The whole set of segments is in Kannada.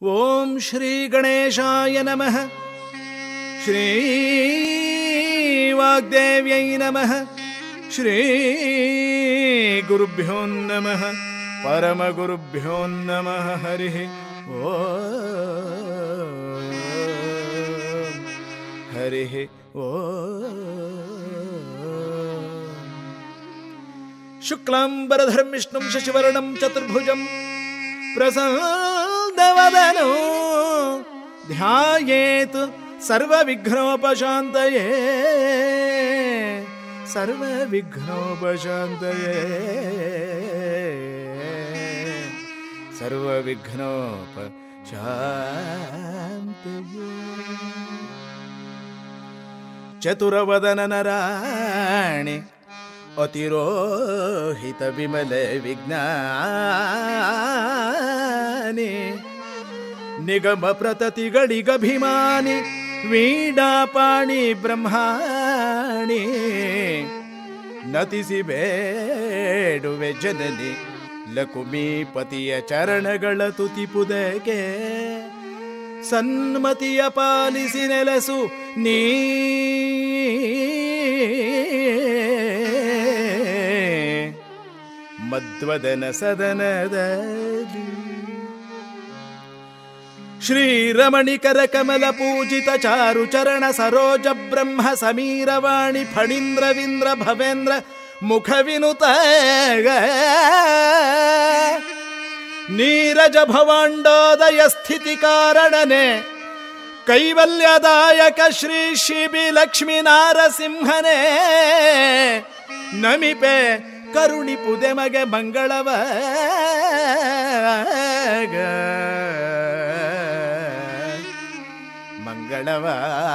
ಓಂ ಶ್ರೀ ಗಣೇಶಾಯ ನಮಃ ಶ್ರೀ ವಾಗ್ದೇವ್ಯೈ ನಮಃ ಶ್ರೀ ಗುರುಭ್ಯೋ ನಮಃ ಪರಮಗುರುಭ್ಯೋ ನಮಃ ಹರಿ ಓಂ ಹರಿ ಓಂ ಶುಕ್ಲಾಂಬರಧರ್ಮಿಷ್ಣುಂ ಶಶಿವರ್ಣಂ ಚತುರ್ಭುಜಂ ಪ್ರಸನ್ನವದನು ಧ್ಯಾಯೇತ್ ಸರ್ವವಿಘ್ನೋಪಶಾಂತಯೇ ಸರ್ವವಿಘ್ನೋಪಶಾಂತಯೇ ಸರ್ವವಿಘ್ನೋಪಶಾಂತಯೇ ಚತುರವದನ ನರಾಣಿ ಅತಿರೋಹಿತ ವಿಮಲ ವಿಜ್ಞಾನಿ ನಿಗಮ ಪ್ರತತಿಗಳಿಗಭಿಮಾನಿ ವೀಡಾಪಾಣಿ ಬ್ರಹ್ಮಾಣಿ ನತಿಸಿ ಬೇಡುವೆ ಜನನಿ ಲಕುಮೀಪತಿಯ ಚರಣಗಳ ತುತಿಪುದಕ್ಕೆ ಸನ್ಮತಿಯ ಪಾಲಿಸಿ ನೆಲೆಸು ನೀ ಮಧ್ವದನ ಸದನದಲ್ಲಿ ಶ್ರೀರಮಣಿಕರ ಕಮಲ ಪೂಜಿತ ಚಾರು ಚರಣ ಸರೋಜ ಬ್ರಹ್ಮ ಸಮೀರವಾಣಿ ಫಣೀಂದ್ರವೀಂದ್ರ ಭವೇಂದ್ರ ಮುಖ ವಿನುತ ನೀರಜ ಭವಾಂಡೋದಯ ಸ್ಥಿತಿ ಕಾರಣನೆ ಕೈವಲ್ಯದಾಯಕ ಶ್ರೀ ಶಿಬಿ ಲಕ್ಷ್ಮೀ ನಾರಸಿಂಹನೇ ನಮಿಪೆ ಕರುಣಿ ಪುದೆಮಗೆ ಮಂಗಳವ ಮಂಗಳವ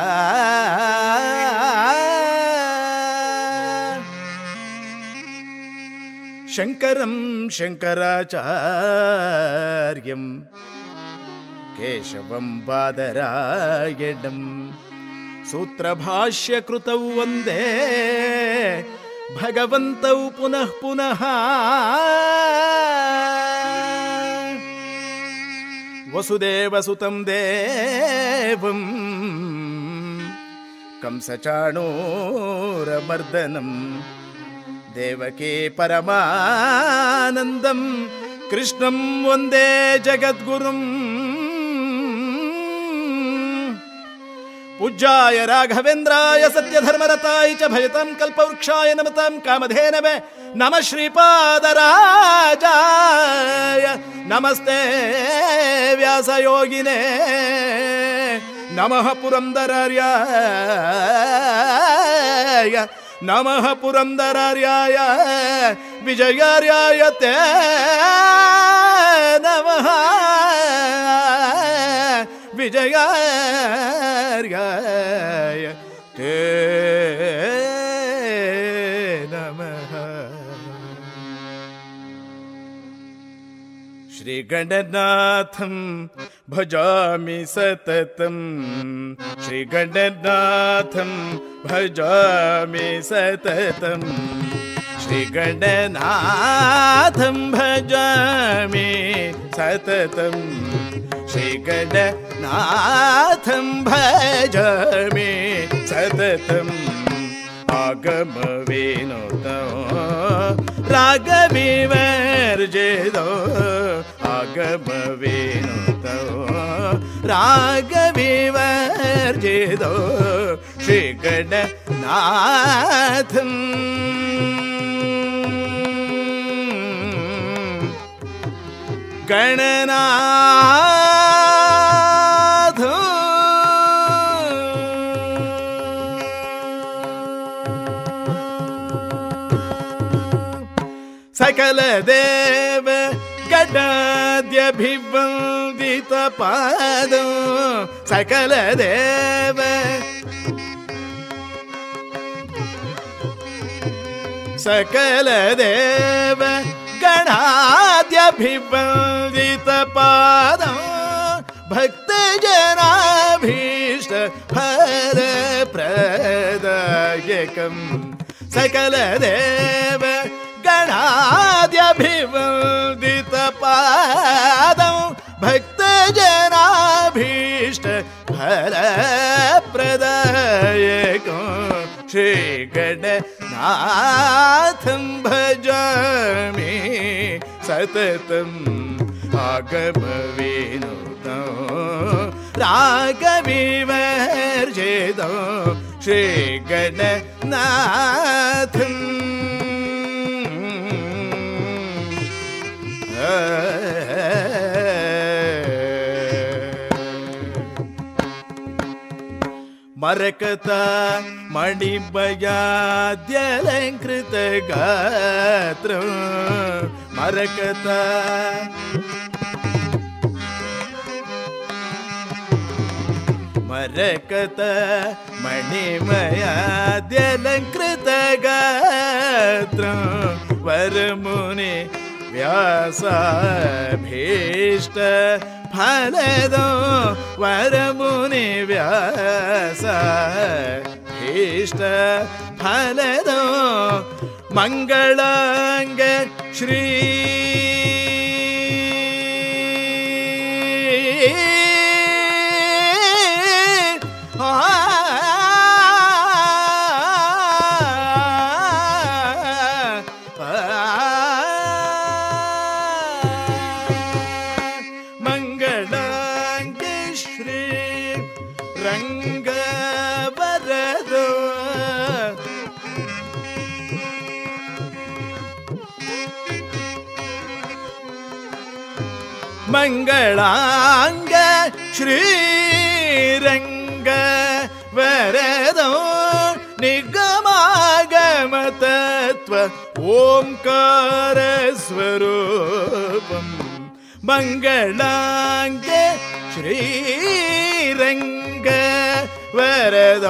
ಶಂಕರಂ ಶಂಕರಾಚಾರ್ಯಂ ಕೇಶವಂ ಬಾದರಾಯಣಂ ಸೂತ್ರಭಾಷ್ಯಕೃತೌ ವಂದೇ ಭಗವಂತೌ ಪುನಃ ಪುನಃ ವಸುದೇವಸುತಂ ದೇವಂ ಕಂಸಚಾಣೂರಮರ್ದನಂ ದೇವಕೇ ಪರಮಾನಂದಂ ಕೃಷ್ಣಂ ವಂದೇ ಜಗದ್ಗುರುಂ ಪೂಜ್ಯಾಯ ರಾಘವೇಂದ್ರಾಯ ಸತ್ಯಧರ್ಮರತಾಯ ಚ ಭಜತಾಂ ಕಲ್ಪವೃಕ್ಷಾಯ ನಮತಾಂ ಕಾಮಧೇನವೇ ನಮ ಶ್ರೀಪಾದರಾಜಾಯ ನಮಸ್ತೆ ವ್ಯಾಸಯೋಗಿನೇ ನಮಃ ಪುರಂದರಾರ್ಯಾಯ ನಮಃ ಪುರಂದರಾರ್ಯಾಯ ವಿಜಯಾರ್ಯಾಯ ತೇ ನಮಃ ವಿಜಯಾರ್ಯಾಯ ತೇ ನಮಃ श्रीगणनाथं भजामि सततं श्रीगणनाथं भजामि सततं श्रीगणनाथं भजामि सततं श्रीगणनाथं भजामि सततम् ಆಗಮವೇನುತೋ ರಾಗವಿವರ್ಜಿದೋ ಆಗಮವೇನುತೋ ರಾಗವಿವರ್ಜಿದೋ ಶ್ರೀಗಣನಾಥಂ ಗಣನಾಥ ಸಕಲ ದೇವ ಗಡಾದ್ಯಭಿವಂದಿತ ಪಾದ ಸಕಲ ದೇವ ಸಕಲ ದೇವ ಗಣಾದ್ಯಭಿವಂದಿತ ಪಾದ ಭಕ್ತ ಜನಾಭೀಷ್ಟ ಫಲ ಪ್ರದಾಯಕಂ ಸಕಲ ದೇವ ಗಣಾದ್ಯಭಿವಂದಿತ ಪಾದಂ ಭಕ್ತ ಜನಾಭೀಷ್ಟ ಫಲಪ್ರದಾಯಕೋ ಶ್ರೀ ಗಣನಾಥಂ ಭಜಾಮಿ ಸತತಂ ಆಗಮವೇನುತೋ ರಾಗವಿವರ್ಜಿತೋ ಶ್ರೀ ಗಣನಾಥಂ ಮರಕತ ಮಣಿಮಯಾದ್ಯಲಂಕೃತ ಗಾತ್ರ ಮರಕತ ಮರಕತ ಮಣಿಮಯಾದ್ಯಲಂಕೃತ ಗಾತ್ರ ವರಮುನಿ ವ್ಯಾಸಾಭೀಷ್ಟ ಫಲದೋ ವರಮುನಿ ವ್ಯಾಸ ಭೀಷ್ಟ ಫಲದೋ ಮಂಗಳಾಂಗ ಶ್ರೀ ಮಂಗಳಾಂಗ ಶ್ರೀ ರಂಗ ಬರದೋ ಮಂಗಳಾಂಗ ಶ್ರೀರಂಗ ವರದೋ ನಿಗಮಾಗಮ ತತ್ವ ಓಂಕಾರ ಸ್ವರೂಪಂ ಮಂಗಳಾಂಗ ಶ್ರೀರಂಗ ವರದೋ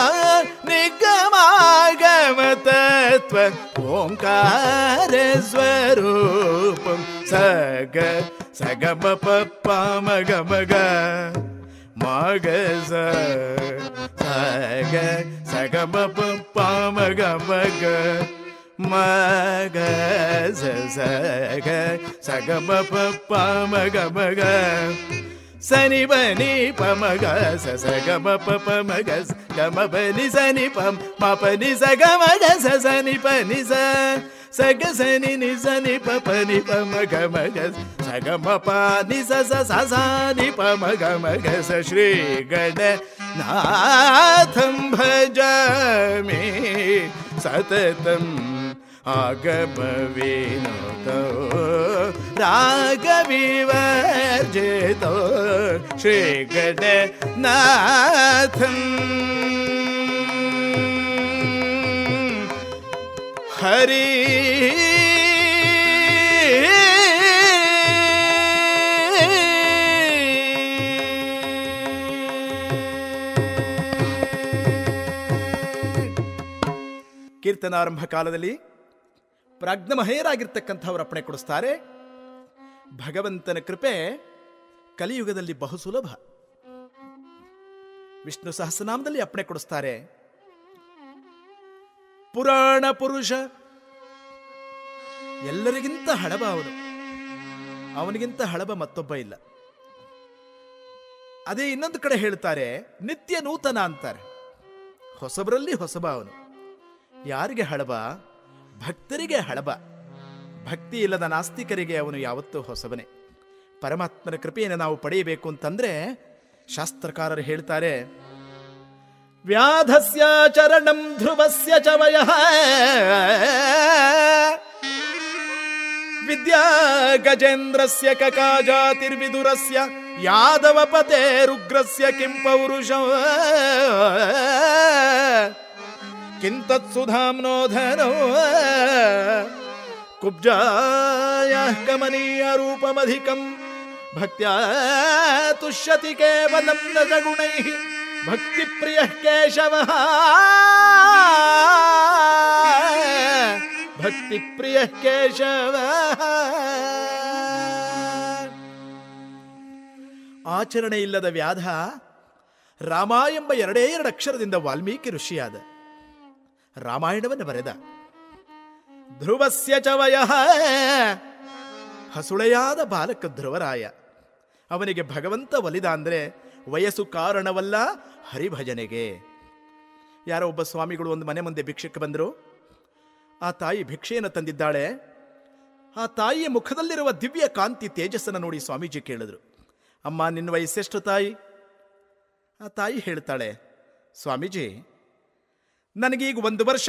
ನಿಗಮಾಗಮ ತತ್ವ ಓಂಕಾರ ಸ್ವರೂಪಂ ಸಗ ಸಗಮ ಪಪ್ಪ ಮಗ ಮಗ ಮಗ ಸ ಸಗ ಸಗಮ ಪಪ್ಪ ಮಗ ಮಗ ಮಗ ಸ ಸಗ ಸಗಮ ಪಪ್ಪ ಮಗ ಮಗ ಸನಿ ಬನಿ ಪಮಗ ಸ ಸ ಗಮ ಪ ಪ ಮಗ ಸ ಗಮ ಬನಿ ಸನಿ ಪಂ ಮ ಪನಿ ಸ ಗಮ ಗ ಸ ಸನಿ ಪನಿ ಸ ಸ ಗ ಸನಿ ನಿ ಸನಿ ಪ ಪನಿ ಪ ಮ ಗ ಮ ಗ ಸ ಗಮ ಪ ನಿ ಸ ಸ ಸ ಸ ನಿ ಪ ಮ ಗ ಮ ಗ ಸ ಶ್ರೀ ಗಣ ನಾಥಂ ಭಜಾಮಿ ಸತತಂ ಆಗಮವೇನೋತೋ ರಾಗವಿವರ್ಜಿತೋ ಶ್ರೀ ಗಣನಾಥಂ ಹರಿ ಕೀರ್ತನಾರಂಭ ಕಾಲದಲ್ಲಿ ಪ್ರಾಜ್ಞಮಹೇರಾಗಿರ್ತಕ್ಕಂಥವ್ರು ಅಪ್ಪಣೆ ಕೊಡಿಸ್ತಾರೆ ಭಗವಂತನ ಕೃಪೆ ಕಲಿಯುಗದಲ್ಲಿ ಬಹು ಸುಲಭ ವಿಷ್ಣು ಸಹಸ್ರನಾಮದಲ್ಲಿ ಅಪ್ಪಣೆ ಕೊಡಿಸ್ತಾರೆ ಪುರಾಣ ಪುರುಷ ಎಲ್ಲರಿಗಿಂತ ಹಳಬ ಅವನು ಅವನಿಗಿಂತ ಹಳಬ ಮತ್ತೊಬ್ಬ ಇಲ್ಲ ಅದೇ ಇನ್ನೊಂದು ಕಡೆ ಹೇಳ್ತಾರೆ ನಿತ್ಯ ನೂತನ ಅಂತಾರೆ ಹೊಸಬರಲ್ಲಿ ಹೊಸಬ ಅವನು ಯಾರಿಗೆ ಹಳಬ ಭಕ್ತರಿಗೆ ಹಳಬ ಭಕ್ತಿ ಇಲ್ಲದ ನಾಸ್ತಿಕರಿಗೆ ಅವನು ಯಾವತ್ತೂ ಹೊಸಬನೇ ಪರಮಾತ್ಮನ ಕೃಪೆಯನ್ನು ನಾವು ಪಡೆಯಬೇಕು ಅಂತಂದ್ರೆ ಶಾಸ್ತ್ರಕಾರರು ಹೇಳ್ತಾರೆ ವ್ಯಾಧಸ್ಯ ಚರಣಂ ಧ್ರುವಸ್ಯ ಚ ವಯಃ ವಿದ್ಯಾ ಗಜೇಂದ್ರಸ್ಯ ಕಕಾಜಾತಿರ್ವಿದುರಸ್ಯ ಯಾದವ ಪತೇರುಗ್ರಸ್ಯ ಕಿಂ ಪೌರುಷ ಕಿಂತತ್ ಸುಧಾಮ್ನೋಧನೋ ಕುಬ್ಜಾಯ ಕಮನೀಯ ರೂಪಮಧಿಕಂ ಭಕ್ತ್ಯಾ ತುಷ್ಯತಿ ಕೇವಲಂ ನ ಸಗುಣೈಃ ಭಕ್ತಿ ಪ್ರಿಯ ಕೇಶವ ಭಕ್ತಿ ಪ್ರಿಯ ಕೇಶವ ಆಚರಣೆ ಇಲ್ಲದ ವ್ಯಾಧ ರಾಮ ಎಂಬ ಎರಡೇ ಎರಡು ಅಕ್ಷರದಿಂದ ವಾಲ್ಮೀಕಿ ಋಷಿಯಾದ ರಾಮಾಯಣವನ್ನು ಬರೆದ ಧ್ರುವಸ್ಯ ಚ ವಯಃ ಹಸುಳೆಯಾದ ಬಾಲಕ ಧ್ರುವರಾಯ ಅವನಿಗೆ ಭಗವಂತ ಒಲಿದ ಅಂದರೆ ವಯಸ್ಸು ಕಾರಣವಲ್ಲ ಹರಿಭಜನೆಗೆ ಯಾರೋ ಒಬ್ಬ ಸ್ವಾಮಿಗಳು ಒಂದು ಮನೆ ಮುಂದೆ ಭಿಕ್ಷಕ್ಕೆ ಬಂದರು ಆ ತಾಯಿ ಭಿಕ್ಷೆಯನ್ನು ತಂದಿದ್ದಾಳೆ ಆ ತಾಯಿಯ ಮುಖದಲ್ಲಿರುವ ದಿವ್ಯ ಕಾಂತಿ ತೇಜಸ್ಸನ್ನು ನೋಡಿ ಸ್ವಾಮೀಜಿ ಕೇಳಿದ್ರು ಅಮ್ಮ ನಿನ್ನ ವಯಸ್ಸೆಷ್ಟು ತಾಯಿ ಆ ತಾಯಿ ಹೇಳ್ತಾಳೆ ಸ್ವಾಮೀಜಿ ನನಗೀಗ ಒಂದು ವರ್ಷ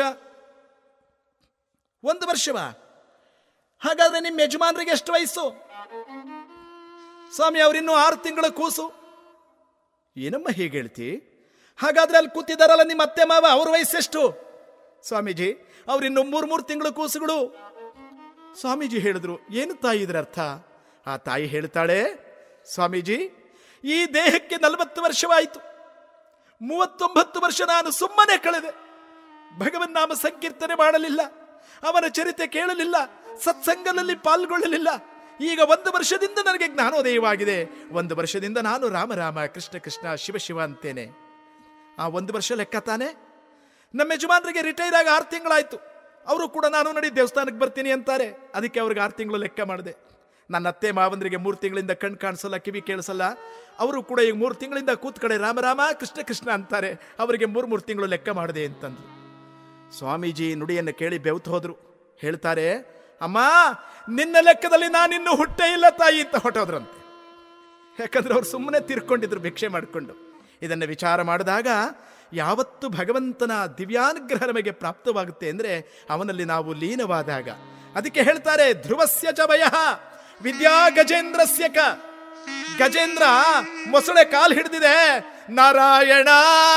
ಒಂದು ವರ್ಷವಾ ಹಾಗಾದ್ರೆ ನಿಮ್ಮ ಯಜಮಾನರಿಗೆ ಎಷ್ಟು ವಯಸ್ಸು ಸ್ವಾಮಿ ಅವರಿನ್ನೂ ಆರು ತಿಂಗಳ ಕೂಸು ಏನಮ್ಮ ಹೀಗೆ ಹೇಳ್ತಿ ಹಾಗಾದ್ರೆ ಅಲ್ಲಿ ಕೂತಿದ್ದಾರಲ್ಲ ನಿಮ್ಮ ಅತ್ತೆ ಮಾವ ಅವ್ರ ವಯಸ್ಸೆಷ್ಟು ಸ್ವಾಮೀಜಿ ಅವ್ರಿನ್ನು ಮೂರು ಮೂರು ತಿಂಗಳು ಕೂಸುಗಳು ಸ್ವಾಮೀಜಿ ಹೇಳಿದ್ರು ಏನು ತಾಯಿ ಇದರ ಅರ್ಥ ಆ ತಾಯಿ ಹೇಳ್ತಾಳೆ ಸ್ವಾಮೀಜಿ ಈ ದೇಹಕ್ಕೆ ನಲವತ್ತು ವರ್ಷವಾಯಿತು ಮೂವತ್ತೊಂಬತ್ತು ವರ್ಷ ನಾನು ಸುಮ್ಮನೆ ಕಳೆದೆ ಭಗವನ್ ನಾಮ ಸಂಕೀರ್ತನೆ ಮಾಡಲಿಲ್ಲ ಅವನ ಚರಿತೆ ಕೇಳಲಿಲ್ಲ ಸತ್ಸಂಗದಲ್ಲಿ ಪಾಲ್ಗೊಳ್ಳಲಿಲ್ಲ ಈಗ ಒಂದು ವರ್ಷದಿಂದ ನನಗೆ ಜ್ಞಾನೋದಯವಾಗಿದೆ ಒಂದು ವರ್ಷದಿಂದ ನಾನು ರಾಮ ರಾಮ ಕೃಷ್ಣ ಕೃಷ್ಣ ಶಿವ ಶಿವ ಅಂತೇನೆ ಆ ಒಂದು ವರ್ಷ ಲೆಕ್ಕ ತಾನೆ ನಮ್ಮ ಯಜಮಾನರಿಗೆ ರಿಟೈರ್ ಆಗಿ ಆರು ತಿಂಗಳಾಯ್ತು ಅವರು ಕೂಡ ನಾನು ನಡಿ ದೇವಸ್ಥಾನಕ್ಕೆ ಬರ್ತೀನಿ ಅಂತಾರೆ ಅದಕ್ಕೆ ಅವ್ರಿಗೆ ಆರು ತಿಂಗಳು ಲೆಕ್ಕ ಮಾಡಿದೆ ನನ್ನ ಅತ್ತೆ ಮಾವಂದ್ರಿಗೆ ಮೂರು ತಿಂಗಳಿಂದ ಕಣ್ ಕಾಣಿಸಲ್ಲ ಕಿವಿ ಕೇಳಿಸಲ್ಲ ಅವರು ಕೂಡ ಈಗ ಮೂರು ತಿಂಗಳಿಂದ ಕೂತ್ ಕಡೆ ರಾಮ ರಾಮ ಕೃಷ್ಣ ಕೃಷ್ಣ ಅಂತಾರೆ ಅವರಿಗೆ ಮೂರು ಮೂರು ತಿಂಗಳು ಲೆಕ್ಕ ಮಾಡಿದೆ ಅಂತಂದ್ರು ಸ್ವಾಮೀಜಿ ನುಡಿಯನ್ನು ಕೇಳಿ ಬೆವ್ತು ಹೋದ್ರು ಹೇಳ್ತಾರೆ ಅಮ್ಮ ನಿನ್ನ ಲೆಕ್ಕದಲ್ಲಿ ನಾನಿನ್ನೂ ಹುಟ್ಟೇ ಇಲ್ಲ ತಾಯಿ ಅಂತ ಹೊಟ್ಟೋದ್ರಂತೆ ಯಾಕಂದ್ರೆ ಅವ್ರು ಸುಮ್ಮನೆ ತೀರ್ಕೊಂಡಿದ್ರು ಭಿಕ್ಷೆ ಮಾಡಿಕೊಂಡು ಇದನ್ನು ವಿಚಾರ ಮಾಡಿದಾಗ ಯಾವತ್ತು ಭಗವಂತನ ದಿವ್ಯಾನುಗ್ರಹ ನಮಗೆ ಪ್ರಾಪ್ತವಾಗುತ್ತೆ ಅಂದರೆ ಅವನಲ್ಲಿ ನಾವು ಲೀನವಾದಾಗ ಅದಕ್ಕೆ ಹೇಳ್ತಾರೆ ಧ್ರುವಸ್ಯ ಚ ಭಯ ವಿದ್ಯಾ ಗಜೇಂದ್ರಸ್ಯ ಕ ಗಜೇಂದ್ರ ಮೊಸಳೆ ಕಾಲು ಹಿಡಿದಿದೆ ನಾರಾಯಣ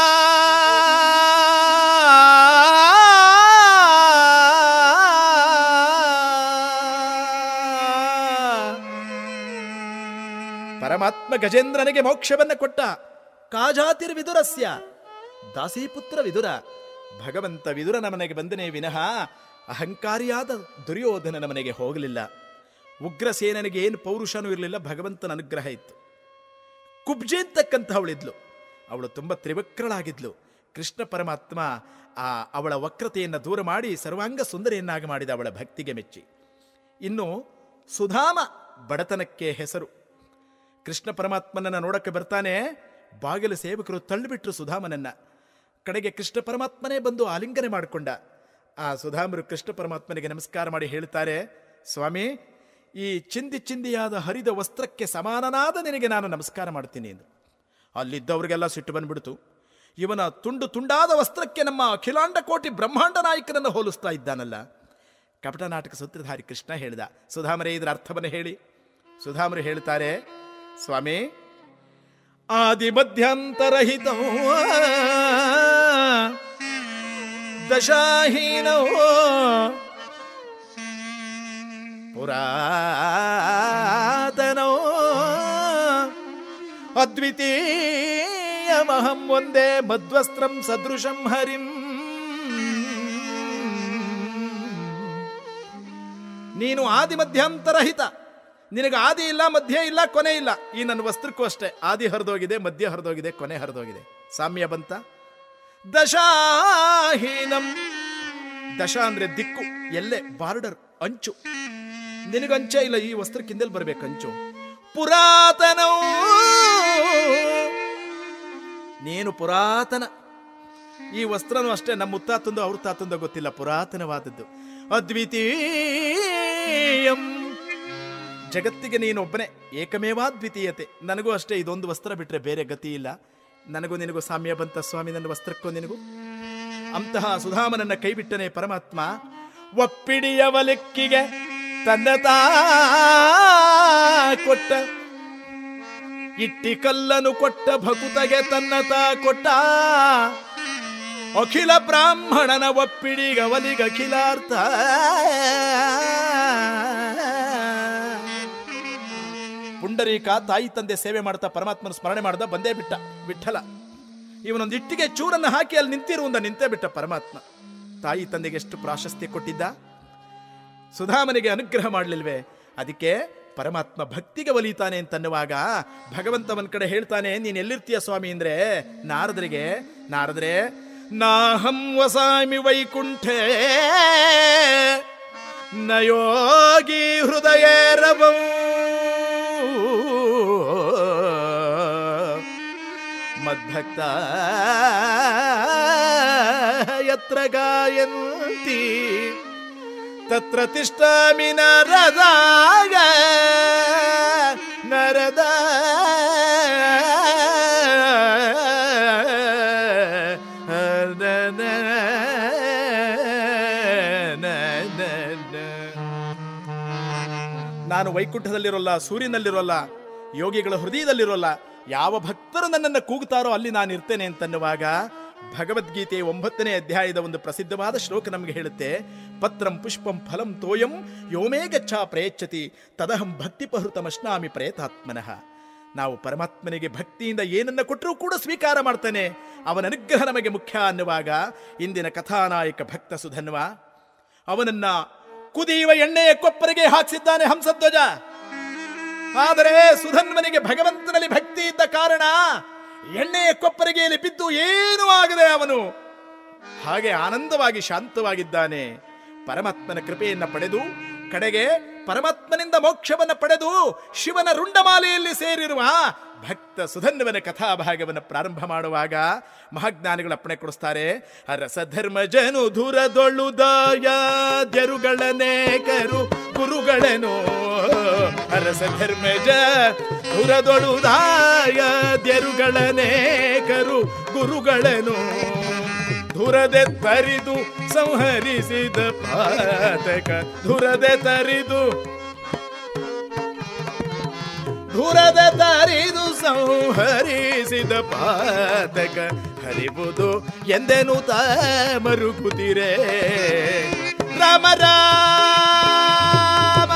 ಪರಮಾತ್ಮ ಗಜೇಂದ್ರನಿಗೆ ಮೋಕ್ಷವನ್ನ ಕೊಟ್ಟ ಕಾಜಾತಿರ್ ವಿದುರಸ್ಯ ದಾಸೀಪುತ್ರ ವಿದುರ ಭಗವಂತ ವಿದುರನ ಮನೆಗೆ ಬಂದನೇ ವಿನಃ ಅಹಂಕಾರಿಯಾದ ದುರ್ಯೋಧನನ ಮನೆಗೆ ಹೋಗಲಿಲ್ಲ ಉಗ್ರಸೇನನಿಗೆ ಏನು ಪೌರುಷನೂ ಇರಲಿಲ್ಲ ಭಗವಂತನ ಅನುಗ್ರಹ ಇತ್ತು ಕುಬ್ಜೆ ಅಂತಕ್ಕಂಥವಳಿದ್ಲು ಅವಳು ತುಂಬ ತ್ರಿವಕ್ರಳಾಗಿದ್ಲು ಕೃಷ್ಣ ಪರಮಾತ್ಮ ಆ ಅವಳ ವಕ್ರತೆಯನ್ನು ದೂರ ಮಾಡಿ ಸರ್ವಾಂಗ ಸುಂದರಿಯನ್ನಾಗಿ ಮಾಡಿದ ಅವಳ ಭಕ್ತಿಗೆ ಮೆಚ್ಚಿ ಇನ್ನು ಸುಧಾಮ ಬಡತನಕ್ಕೆ ಹೆಸರು ಕೃಷ್ಣ ಪರಮಾತ್ಮನನ್ನ ನೋಡಕ್ಕೆ ಬರ್ತಾನೆ ಬಾಗಿಲು ಸೇವಕರು ತಳ್ಳಿಬಿಟ್ರು ಸುಧಾಮನನ್ನ ಕಡೆಗೆ ಕೃಷ್ಣ ಪರಮಾತ್ಮನೇ ಬಂದು ಆಲಿಂಗನೆ ಮಾಡಿಕೊಂಡ ಆ ಸುಧಾಮರು ಕೃಷ್ಣ ಪರಮಾತ್ಮನಿಗೆ ನಮಸ್ಕಾರ ಮಾಡಿ ಹೇಳ್ತಾರೆ ಸ್ವಾಮಿ ಈ ಚಿಂದಿ ಚಿಂದಿಯಾದ ಹರಿದ ವಸ್ತ್ರಕ್ಕೆ ಸಮಾನನಾದ ನಿನಗೆ ನಾನು ನಮಸ್ಕಾರ ಮಾಡ್ತೀನಿ ಎಂದು ಅಲ್ಲಿದ್ದವರಿಗೆಲ್ಲ ಸಿಟ್ಟು ಬಂದ್ಬಿಡ್ತು ಇವನ ತುಂಡು ತುಂಡಾದ ವಸ್ತ್ರಕ್ಕೆ ನಮ್ಮ ಅಖಿಲಾಂಡ ಕೋಟಿ ಬ್ರಹ್ಮಾಂಡ ನಾಯಕನನ್ನು ಹೋಲಿಸ್ತಾ ಇದ್ದಾನಲ್ಲ ಕಪಟ ನಾಟಕ ಸೂತ್ರಧಾರಿ ಕೃಷ್ಣ ಹೇಳಿದ ಸುಧಾಮರೇ ಇದರ ಅರ್ಥವನ್ನು ಹೇಳಿ ಸುಧಾಮರು ಹೇಳ್ತಾರೆ ಸ್ವಾಮಿ ಆದಿ ಮಧ್ಯಂತರಹಿತ ದಶಾಹೀನೋ ಪುರಾತನೋ ಅದ್ವಿತೀಯಮಹಂ ಒಂದೇ ಮಧ್ವಸ್ತ್ರಂ ಸದೃಶಂ ಹರಿಂ ನೀನು ಆದಿ ಮಧ್ಯಂತರಹಿತ ನಿನಗೆ ಆದಿ ಇಲ್ಲ ಮಧ್ಯ ಇಲ್ಲ ಕೊನೆ ಇಲ್ಲ ಈ ನನ್ನ ವಸ್ತ್ರಕ್ಕೂ ಅಷ್ಟೇ ಆದಿ ಹರಿದೋಗಿದೆ ಮಧ್ಯ ಹರಿದೋಗಿದೆ ಕೊನೆ ಹರಿದೋಗಿದೆ ಸಾಮ್ಯ ಬಂತ ದಶಾಹೀನಂ ದಶ ಅಂದ್ರೆ ದಿಕ್ಕು ಎಲ್ಲೇ ಬಾರ್ಡರ್ ಅಂಚು ನಿನಗಂಚೆ ಇಲ್ಲ ಈ ವಸ್ತ್ರಕ್ಕಿಂದೆಲ್ಲಿ ಬರ್ಬೇಕು ಅಂಚು ಪುರಾತನ ನೀನು ಪುರಾತನ ಈ ವಸ್ತ್ರನೂ ಅಷ್ಟೇ ನಮ್ಮ ಮುತ್ತಾತಂದು ಅವ್ರ ತಾತಂದು ಗೊತ್ತಿಲ್ಲ ಪುರಾತನವಾದದ್ದು ಅದ್ವಿತೀಯಂ ಜಗತ್ತಿಗೆ ನೀನು ಒಬ್ಬನೇ ಏಕಮೇವಾದ್ವಿತೀಯತೆ ನನಗೂ ಅಷ್ಟೇ ಇದೊಂದು ವಸ್ತ್ರ ಬಿಟ್ರೆ ಬೇರೆ ಗತಿ ಇಲ್ಲ ನನಗೂ ನಿನಗೂ ಸಾಮ್ಯ ಬಂತ ಸ್ವಾಮಿ ನನ್ನ ವಸ್ತ್ರಕ್ಕೂ ನಿನಗೂ ಅಂತಹ ಸುಧಾಮನನ್ನ ಕೈಬಿಟ್ಟನೆ ಪರಮಾತ್ಮ ಒಪ್ಪಿಡಿಯ ಒಲೆಕ್ಕಿಗೆ ತನ್ನ ತಾ ಕೊಟ್ಟ ಇಟ್ಟಿ ಕಲ್ಲನು ಕೊಟ್ಟ ಭಕುತಗೆ ತನ್ನ ತಾ ಕೊಟ್ಟ ಅಖಿಲ ಬ್ರಾಹ್ಮಣನ ಒಪ್ಪಿಡಿಗವಲಿಗ ಅಖಿಲಾರ್ಥ ಪುಂಡರೀಕ ತಾಯಿ ತಂದೆ ಸೇವೆ ಮಾಡ್ತಾ ಪರಮಾತ್ಮನ ಸ್ಮರಣೆ ಮಾಡ್ದ ಬಂದೇ ಬಿಟ್ಟ ವಿಠಲ ಇವನೊಂದು ಇಟ್ಟಿಗೆ ಚೂರನ್ನು ಹಾಕಿ ಅಲ್ಲಿ ನಿಂತಿರುವಂದ ನಿಂತೇ ಬಿಟ್ಟ ಪರಮಾತ್ಮ ತಾಯಿ ತಂದೆಗೆ ಎಷ್ಟು ಪ್ರಾಶಸ್ತ್ಯ ಕೊಟ್ಟಿದ್ದ ಸುಧಾಮನಿಗೆ ಅನುಗ್ರಹ ಮಾಡಲಿಲ್ವೇ ಅದಕ್ಕೆ ಪರಮಾತ್ಮ ಭಕ್ತಿಗೆ ಒಲಿತಾನೆ ಅಂತನ್ನುವಾಗ ಭಗವಂತವನ್ ಕಡೆ ಹೇಳ್ತಾನೆ ನೀನ್ ಎಲ್ಲಿರ್ತೀಯ ಸ್ವಾಮಿ ಅಂದ್ರೆ ನಾರದರಿಗೆ ನಾರದ್ರೆ ನಾಹಂ ವಸಾಮಿ ವೈಕುಂಠೆ ನಯೋಗಿ ಹೃದಯ ರವಂ ಮದ್ಭಕ್ತ ಯತ್ರ ಗಾಯಂತಿ ತತ್ರ ತಿಷ್ಠಾಮಿ ನರದಾಗ ನರದ ನಾನು ವೈಕುಂಠದಲ್ಲಿರೋಲ್ಲ ಸೂರ್ಯನಲ್ಲಿರೋಲ್ಲ ಯೋಗಿಗಳ ಹೃದಯದಲ್ಲಿರೋಲ್ಲ ಯಾವ ಭಕ್ತರು ನನ್ನನ್ನು ಕೂಗುತ್ತಾರೋ ಅಲ್ಲಿ ನಾನು ಇರ್ತೇನೆ ಅಂತನ್ನುವಾಗ ಭಗವದ್ಗೀತೆಯ ಒಂಬತ್ತನೇ ಅಧ್ಯಾಯದ ಒಂದು ಪ್ರಸಿದ್ಧವಾದ ಶ್ಲೋಕ ನಮಗೆ ಹೇಳುತ್ತೆ ಪತ್ರಂ ಪುಷ್ಪಂ ಫಲಂ ತೋಯಂ ಯೋಮೇ ಗಚ್ಚ ಪ್ರಯಚ್ಛತಿ ತದಹಂ ಭಕ್ತಿಪಹೃತಮಶ್ನಾಮಿ ಪ್ರಯತಾತ್ಮನಃ ನಾವು ಪರಮಾತ್ಮನಿಗೆ ಭಕ್ತಿಯಿಂದ ಏನನ್ನ ಕೊಟ್ಟರೂ ಕೂಡ ಸ್ವೀಕಾರ ಮಾಡ್ತಾನೆ ಅವನ ಅನುಗ್ರಹ ನಮಗೆ ಮುಖ್ಯ ಅನ್ನುವಾಗ ಇಂದಿನ ಕಥಾನಾಯಕ ಭಕ್ತ ಸುಧನ್ವ ಅವನನ್ನ ಕುದಿಯುವ ಎಣ್ಣೆಯ ಕೊಪ್ಪರಿಗೆ ಹಾಕಿಸಿದ್ದಾನೆ ಹಂಸಧ್ವಜ ಆದರೆ ಸುಧನ್ವನಿಗೆ ಭಗವಂತನಲ್ಲಿ ಭಕ್ತಿ ಇದ್ದ ಕಾರಣ ಎಣ್ಣೆಯ ಕೊಪ್ಪರಿಗೆಯಲ್ಲಿ ಬಿದ್ದು ಏನೂ ಆಗದೆ ಅವನು ಹಾಗೆ ಆನಂದವಾಗಿ ಶಾಂತವಾಗಿದ್ದಾನೆ ಪರಮಾತ್ಮನ ಕೃಪೆಯನ್ನ ಪಡೆದು ಕಡೆಗೆ ಪರಮಾತ್ಮನಿಂದ ಮೋಕ್ಷವನ್ನ ಪಡೆದು ಶಿವನ ರುಂಡಮಾಲೆಯಲ್ಲಿ ಸೇರಿರುವ ಭಕ್ತ ಸುಧನ್ವನ ಕಥಾಭಾಗವನ್ನು ಪ್ರಾರಂಭ ಮಾಡುವಾಗ ಮಹಾಜ್ಞಾನಿಗಳು ಅಪ್ಪಣೆ ಕೊಡಿಸ್ತಾರೆ ರಸಧರ್ಮ ಜನು ಧುರದೊಳುದಾಯರುಗಳನೇಕರು ಗುರುಗಳನು ಅರಸ ಧರ್ಮಜ ಧುರದೊಳುದಾಯರುಗಳನೇಕರು ಗುರುಗಳನು ಧುರದೆ ತರಿದು ಸಂಹರಿಸಿದ ಪಾತಕ ಧುರದೆ ತರಿದು ಧುರದ ತರಿದು ಸಂಹರಿಸಿದ ಪಾತಕ ಹರಿಬುದು ಎಂದೆನು ತ ಮರುಗುತ್ತಿರೆ ರಾಮ ರಾಮ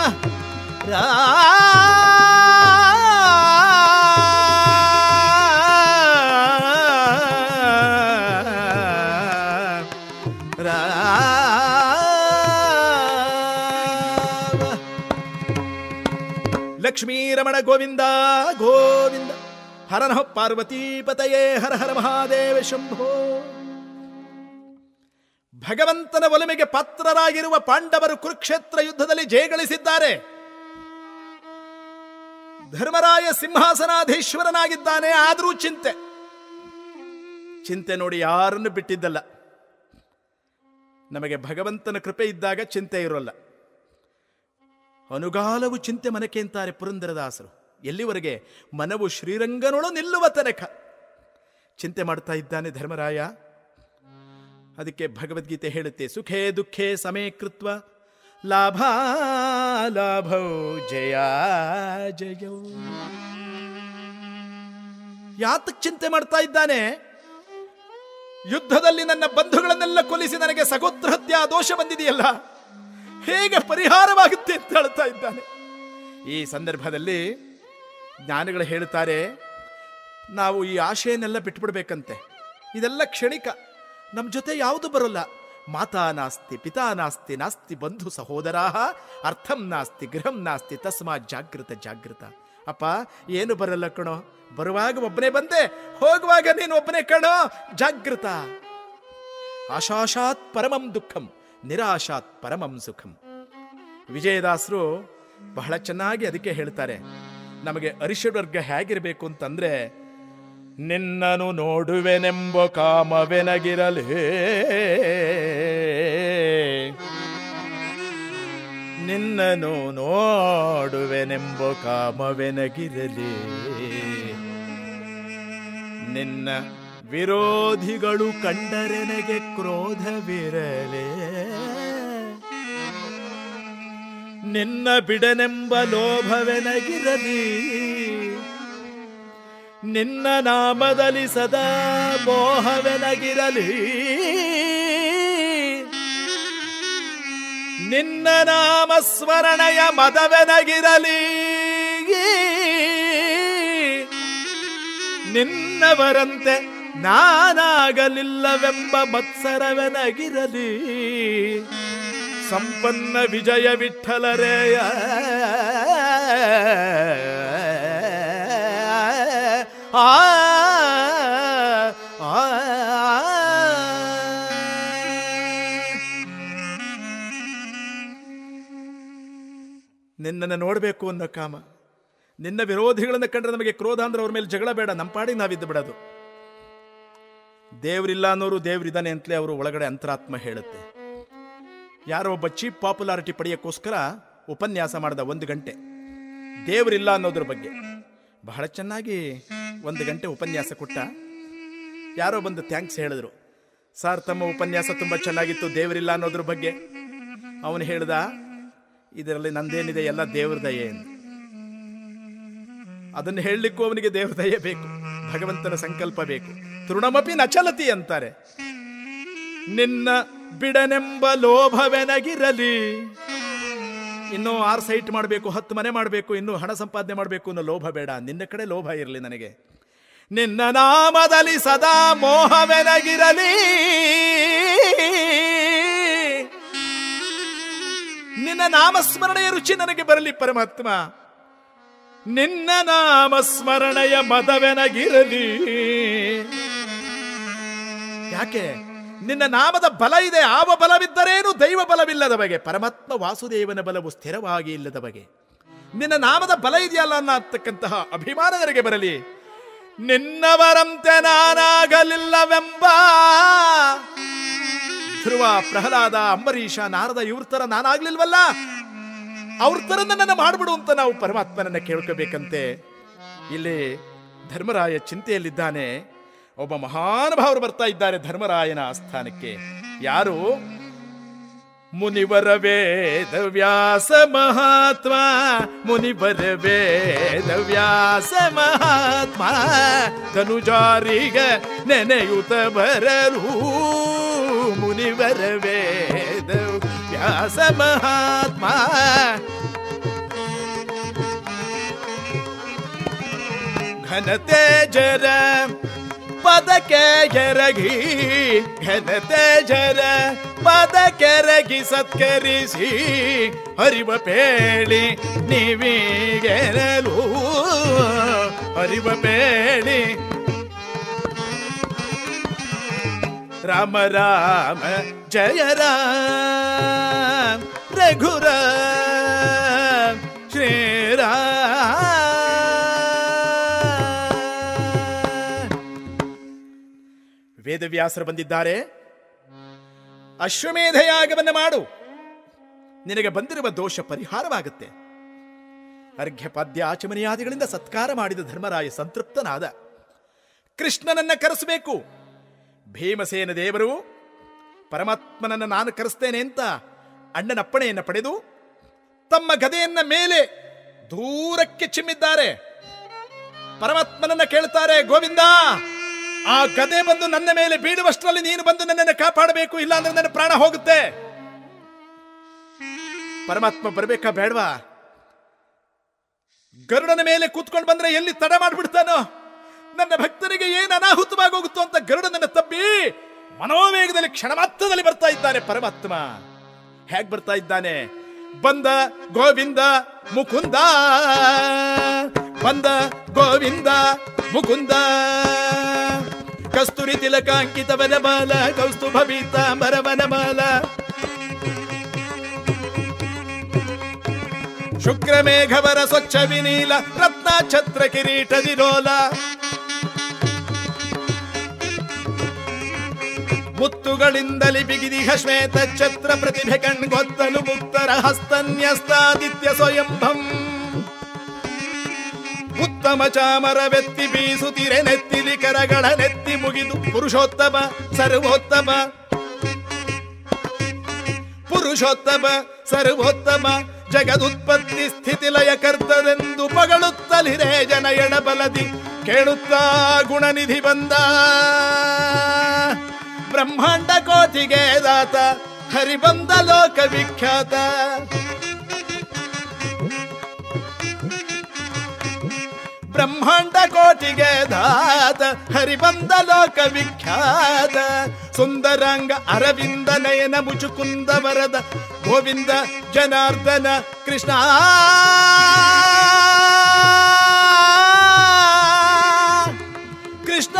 ರಾಮ ಲಕ್ಷ್ಮೀ ರಮಣ ಗೋವಿಂದ ಗೋವಿಂದ ಹರನಃ ಪಾರ್ವತೀಪತಯೇ ಹರ ಹರ ಮಹಾದೇವ ಶಂಭೋ ಭಗವಂತನ ಒಲಮೆಗೆ ಪಾತ್ರರಾಗಿರುವ ಪಾಂಡವರು ಕುರುಕ್ಷೇತ್ರ ಯುದ್ಧದಲ್ಲಿ ಜಯಗಳಿಸಿದ್ದಾರೆ ಧರ್ಮರಾಯ ಸಿಂಹಾಸನಾಧೀಶ್ವರನಾಗಿದ್ದಾನೆ ಆದರೂ ಚಿಂತೆ ಚಿಂತೆ ನೋಡಿ ಯಾರನ್ನು ಬಿಟ್ಟಿದ್ದಲ್ಲ ನಮಗೆ ಭಗವಂತನ ಕೃಪೆ ಇದ್ದಾಗ ಚಿಂತೆ ಇರೋಲ್ಲ ಅನುಗಾಲವು ಚಿಂತೆ ಮನಕೆ ಅಂತಾರೆ ಪುರಂದರದಾಸರು ಎಲ್ಲಿವರೆಗೆ ಮನವು ಶ್ರೀರಂಗನೊಳು ನಿಲ್ಲುವ ತನಕ ಚಿಂತೆ ಮಾಡ್ತಾ ಇದ್ದಾನೆ ಧರ್ಮರಾಯ ಅದಕ್ಕೆ ಭಗವದ್ಗೀತೆ ಹೇಳುತ್ತೆ ಸುಖೇ ದುಃಖೇ ಸಮೇ ಕೃತ್ವ ಲಾಭ ಲಾಭೌ ಜಯ ಜಯೌ ಯಾತಕ್ ಚಿಂತೆ ಮಾಡ್ತಾ ಇದ್ದಾನೆ ಯುದ್ಧದಲ್ಲಿ ನನ್ನ ಬಂಧುಗಳನ್ನೆಲ್ಲ ಕೊಲ್ಲಿಸಿ ನನಗೆ ಸಗೋತ್ರ ಹತ್ಯಾ ದೋಷ ಬಂದಿದೆಯಲ್ಲ ಹೇಗೆ ಪರಿಹಾರವಾಗುತ್ತೆ ಅಂತ ಹೇಳ್ತಾ ಇದ್ದಾನೆ ಈ ಸಂದರ್ಭದಲ್ಲಿ ಜ್ಞಾನಿಗಳು ಹೇಳುತ್ತಾರೆ ನಾವು ಈ ಆಶೆಯನ್ನೆಲ್ಲ ಬಿಟ್ಬಿಡ್ಬೇಕಂತೆ ಇದೆಲ್ಲ ಕ್ಷಣಿಕ ನಮ್ಮ ಜೊತೆ ಯಾವುದು ಬರೋಲ್ಲ ಮಾತಾ ನಾಸ್ತಿ ಪಿತಾ ನಾಸ್ತಿ ನಾಸ್ತಿ ಬಂಧು ಸಹೋದರಾ ಅರ್ಥಂ ನಾಸ್ತಿ ಗೃಹಂ ನಾಸ್ತಿ ತಸ್ಮಾ ಜಾಗೃತ ಜಾಗೃತ ಅಪ್ಪ ಏನು ಬರಲ್ಲ ಕಣೋ ಬರುವಾಗ ಒಬ್ಬನೇ ಬಂದೆ ಹೋಗುವಾಗ ನೀನು ಒಬ್ಬನೇ ಕಣೋ ಜಾಗೃತ ಆಶಾಶಾತ್ ಪರಮಂ ದುಃಖಂ ನಿರಾಶಾತ್ ಪರಮಂ ಸುಖಂ ವಿಜಯದಾಸರು ಬಹಳ ಚೆನ್ನಾಗಿ ಅದಕ್ಕೆ ಹೇಳ್ತಾರೆ ನಮಗೆ ಅರಿಷಡ್ವರ್ಗ ಹೇಗಿರಬೇಕು ಅಂತಂದ್ರೆ ನಿನ್ನನು ನೋಡುವೆನೆಂಬ ಕಾಮವೆನಗಿರಲೇ ನಿನ್ನನು ನೋಡುವೆನೆಂಬ ಕಾಮವೆನಗಿರಲಿ ನಿನ್ನ ವಿರೋಧಿಗಳು ಕಂಡರೆನಗೆ ಕ್ರೋಧವಿರಲೇ ನಿನ್ನ ಬಿಡನೆಂಬ ಲೋಭವೆನಗಿರಲಿ ನಿನ್ನ ನಾಮದಲ್ಲಿ ಸದಾ ಮೋಹವೆನಗಿರಲಿ ನಿನ್ನ ನಾಮ ಸ್ಮರಣೆಯ ಮದವೆನಗಿರಲಿ ನಿನ್ನವರಂತೆ ನಾನಾಗಲಿಲ್ಲವೆಂಬ ಮತ್ಸರವೆನಗಿರಲಿ ಸಂಪನ್ನ ವಿಜಯ ವಿಠಲರೇಯ ಆ ಆ ನಿನ್ನನ್ನು ನೋಡಬೇಕು ಅನ್ನೋ ಕಾಮ ನಿನ್ನ ವಿರೋಧಿಗಳನ್ನು ಕಂಡ್ರೆ ನಮಗೆ ಕ್ರೋಧ ಅಂದ್ರೆ ಅವ್ರ ಮೇಲೆ ಜಗಳ ಬೇಡ ನಮ್ಮ ಪಾಡಿಗೆ ನಾವಿದ್ದು ಬಿಡೋದು ದೇವರಿಲ್ಲ ಅನ್ನೋರು ದೇವರಿದ್ದಾನೆ ಅಂತಲೇ ಅವರು ಒಳಗಡೆ ಅಂತರಾತ್ಮ ಹೇಳುತ್ತೆ ಯಾರೋ ಒಬ್ಬ ಚೀಪ್ ಪಾಪ್ಯುಲಾರಿಟಿ ಪಡೆಯೋಕ್ಕೋಸ್ಕರ ಉಪನ್ಯಾಸ ಮಾಡಿದ ಒಂದು ಗಂಟೆ ದೇವರಿಲ್ಲ ಅನ್ನೋದ್ರ ಬಗ್ಗೆ ಬಹಳ ಚೆನ್ನಾಗಿ ಒಂದು ಗಂಟೆ ಉಪನ್ಯಾಸ ಕೊಟ್ಟ ಯಾರೋ ಬಂದು ಥ್ಯಾಂಕ್ಸ್ ಹೇಳಿದ್ರು ಸರ್ ತಮ್ಮ ಉಪನ್ಯಾಸ ತುಂಬ ಚೆನ್ನಾಗಿತ್ತು ದೇವರಿಲ್ಲ ಅನ್ನೋದ್ರ ಬಗ್ಗೆ ಅವನು ಹೇಳ್ದ ಇದರಲ್ಲಿ ನಂದೇನಿದೆ ಎಲ್ಲ ದೇವ್ರ ದಯೆ ಎಂದು ಅದನ್ನು ಹೇಳಲಿಕ್ಕೂ ಅವನಿಗೆ ದೇವ್ರ ದಯೆ ಬೇಕು ಭಗವಂತನ ಸಂಕಲ್ಪ ಬೇಕು ತೃಣಮಪಿ ನಚಲತಿ ಅಂತಾರೆ ನಿನ್ನ ಬಿಡನೆಂಬ ಲೋಭವೆನಗಿರಲಿ ಇನ್ನು ಆರು ಸೈಟ್ ಮಾಡಬೇಕು ಹತ್ತು ಮನೆ ಮಾಡಬೇಕು ಇನ್ನು ಹಣ ಸಂಪಾದನೆ ಮಾಡಬೇಕು ಅನ್ನೋ ಲೋಭ ಬೇಡ ನಿನ್ನ ಕಡೆ ಲೋಭ ಇರಲಿ ನನಗೆ ನಿನ್ನ ನಾಮದಲ್ಲಿ ಸದಾ ಮೋಹವೆನಗಿರಲಿ ನಿನ್ನ ನಾಮಸ್ಮರಣೆಯ ರುಚಿ ನನಗೆ ಬರಲಿ ಪರಮಾತ್ಮ ನಿನ್ನ ನಾಮಸ್ಮರಣೆಯ ಮದವೆನಗಿರಲಿ ಯಾಕೆ ನಿನ್ನ ನಾಮದ ಬಲ ಇದೆ ಆವ ಬಲವಿದ್ದರೇನು ದೈವ ಬಲವಿಲ್ಲದ ಬಗೆ ಪರಮಾತ್ಮ ವಾಸುದೇವನ ಬಲವು ಸ್ಥಿರವಾಗಿ ಇಲ್ಲದ ಬಗೆ ನಿನ್ನ ನಾಮದ ಬಲ ಇದೆಯಲ್ಲ ಅನ್ನತಕ್ಕಂತಹ ಅಭಿಮಾನ ನನಗೆ ಬರಲಿ ನಿನ್ನವರಂತೆ ನಾನಾಗಲಿಲ್ಲವೆಂಬ ಧ್ರುವ ಪ್ರಹ್ಲಾದ ಅಂಬರೀಷ ನಾರದ ಇವ್ರ ತರ ನಾನಾಗ್ಲಿಲ್ವಲ್ಲ ಅವ್ರ ತರ ನನ್ನನ್ನು ಮಾಡ್ಬಿಡು ಅಂತ ನಾವು ಪರಮಾತ್ಮನನ್ನ ಕೇಳ್ಕೋಬೇಕಂತೆ ಇಲ್ಲಿ ಧರ್ಮರಾಯ ಚಿಂತೆಯಲ್ಲಿದ್ದಾನೆ ಒಬ್ಬ ಮಹಾನುಭಾವರು ಬರ್ತಾ ಇದ್ದಾರೆ ಧರ್ಮರಾಯನ ಆಸ್ಥಾನಕ್ಕೆ ಯಾರು ಮುನಿವರ ವೇದ ವ್ಯಾಸ ಮಹಾತ್ಮ ಮುನಿವರ ವೇದ ವ್ಯಾಸ ಮಹಾತ್ಮ ಧನುಜಾರಿಗ ನೆನೆಯುತ ಬರಲು ಮುನಿವರ ವೇದ ವ್ಯಾಸ ಮಹಾತ್ಮ ಘನತೆ ಜರ ಪದಕ್ಕೆ ಎರಗಿ ಘನತೆ ಜರ ಪದಕ್ಕೆ ಎರಗಿ ಸತ್ಕರಿಸಿ ಹರಿವ ಪೇಳಿ ನೀವೀಗೆರಲು ಹರಿವ ಪೇಳಿ ರಾಮ ರಾಮ ಜಯ ರಾಮ ರಘುರಾಮ ಶ್ರೀರಾಮ ವೇದವ್ಯಾಸರು ಬಂದಿದ್ದಾರೆ ಅಶ್ವಮೇಧ ಯಾಗವನ್ನು ಮಾಡು ನಿನಗೆ ಬಂದಿರುವ ದೋಷ ಪರಿಹಾರವಾಗುತ್ತೆ ಅರ್ಘ್ಯ ಪಾದ್ಯ ಆಚಮನಿಯಾದಿಗಳಿಂದ ಸತ್ಕಾರ ಮಾಡಿದ ಧರ್ಮರಾಯ ಸಂತೃಪ್ತನಾದ ಕೃಷ್ಣನನ್ನ ಕರೆಸಬೇಕು ಭೀಮಸೇನ ದೇವರು ಪರಮಾತ್ಮನನ್ನ ನಾನು ಕರೆಸ್ತೇನೆ ಅಂತ ಅಣ್ಣನ ಅಪ್ಪಣೆಯನ್ನು ಪಡೆದು ತಮ್ಮ ಗದೆಯನ್ನ ಮೇಲೆ ದೂರಕ್ಕೆ ಚಿಮ್ಮಿದ್ದಾರೆ ಪರಮಾತ್ಮನನ್ನ ಕೇಳ್ತಾರೆ ಗೋವಿಂದ ಆ ಗದೆ ಬಂದು ನನ್ನ ಮೇಲೆ ಬೀಳುವಷ್ಟರಲ್ಲಿ ನೀನು ಬಂದು ನನ್ನನ್ನು ಕಾಪಾಡಬೇಕು ಇಲ್ಲ ಅಂದ್ರೆ ನನ್ನ ಪ್ರಾಣ ಹೋಗುತ್ತೆ ಪರಮಾತ್ಮ ಬರಬೇಕಾ ಬೇಡವಾ ಗರುಡನ ಮೇಲೆ ಕೂತ್ಕೊಂಡು ಬಂದ್ರೆ ಎಲ್ಲಿ ತಡ ಮಾಡ್ಬಿಡ್ತಾನೋ ನನ್ನ ಭಕ್ತರಿಗೆ ಏನು ಅನಾಹುತವಾಗಿ ಹೋಗುತ್ತೋ ಅಂತ ಗರುಡನನ್ನ ತಬ್ಬಿ ಮನೋವೇಗದಲ್ಲಿ ಕ್ಷಣ ಮಾತ್ರದಲ್ಲಿ ಬರ್ತಾ ಇದ್ದಾನೆ ಪರಮಾತ್ಮ ಹೇಗ್ ಬರ್ತಾ ಇದ್ದಾನೆ ಬಂದ ಗೋವಿಂದ ಮುಕುಂದ ಬಂದ ಗೋವಿಂದ ಮುಕುಂದ ಕಸ್ತೂರಿ ತಿಲಕ ಅಂಕಿತ ವನಮಾಲ ಕೌಸ್ತುಭ ಪೀತಾಂಬರ ವನಮಾಲ ಶುಕ್ರ ಮೇಘವರ ಸ್ವಚ್ಛ ವಿನೀಲ ರತ್ನ ಛತ್ರ ಕಿರೀಟದಿರೋಲ ಮುತ್ತುಗಳಿಂದಲಿ ಬಿಗಿದಿಹ ಶ್ವೇತ ಛತ್ರ ಪ್ರತಿಭೆ ಕಣ್ಗೊತ್ತಲು ಮುಕ್ತರ ಹಸ್ತನ್ಯಸ್ತಾದಿತ್ಯ ಸ್ವಯಂಭಂ ಉತ್ತಮ ಚಾಮರವೆತ್ತಿ ಬೀಸುತ್ತಿರೆ ನೆತ್ತಿಲಿ ಕರಗಳ ನೆತ್ತಿ ಮುಗಿದು ಪುರುಷೋತ್ತಮ ಸರ್ವೋತ್ತಮ ಪುರುಷೋತ್ತಮ ಸರ್ವೋತ್ತಮ ಜಗದುತ್ಪತ್ತಿ ಸ್ಥಿತಿ ಲಯ ಕರ್ತದೆಂದು ಪಗಳುತ್ತಲಿರೆ ಜನ ಎಡಬಲದಿ ಕೇಳುತ್ತಾ ಗುಣನಿಧಿ ಬಂದ ಬ್ರಹ್ಮಾಂಡ ಕೋಟಿಗೆ ದಾತ ಹರಿಬಂದ ಲೋಕ ವಿಖ್ಯಾತ ಬ್ರಹ್ಮಾಂಡ ಕೋಟಿಗೆ ದಾತ ಹರಿಬಂದ ಲೋಕ ವಿಖ್ಯಾತ ಸುಂದರಾಂಗ ಅರವಿಂದ ನಯನ ಮುಚುಕುಂದ ವರದ ಗೋವಿಂದ ಜನಾರ್ದನ ಕೃಷ್ಣ ಕೃಷ್ಣ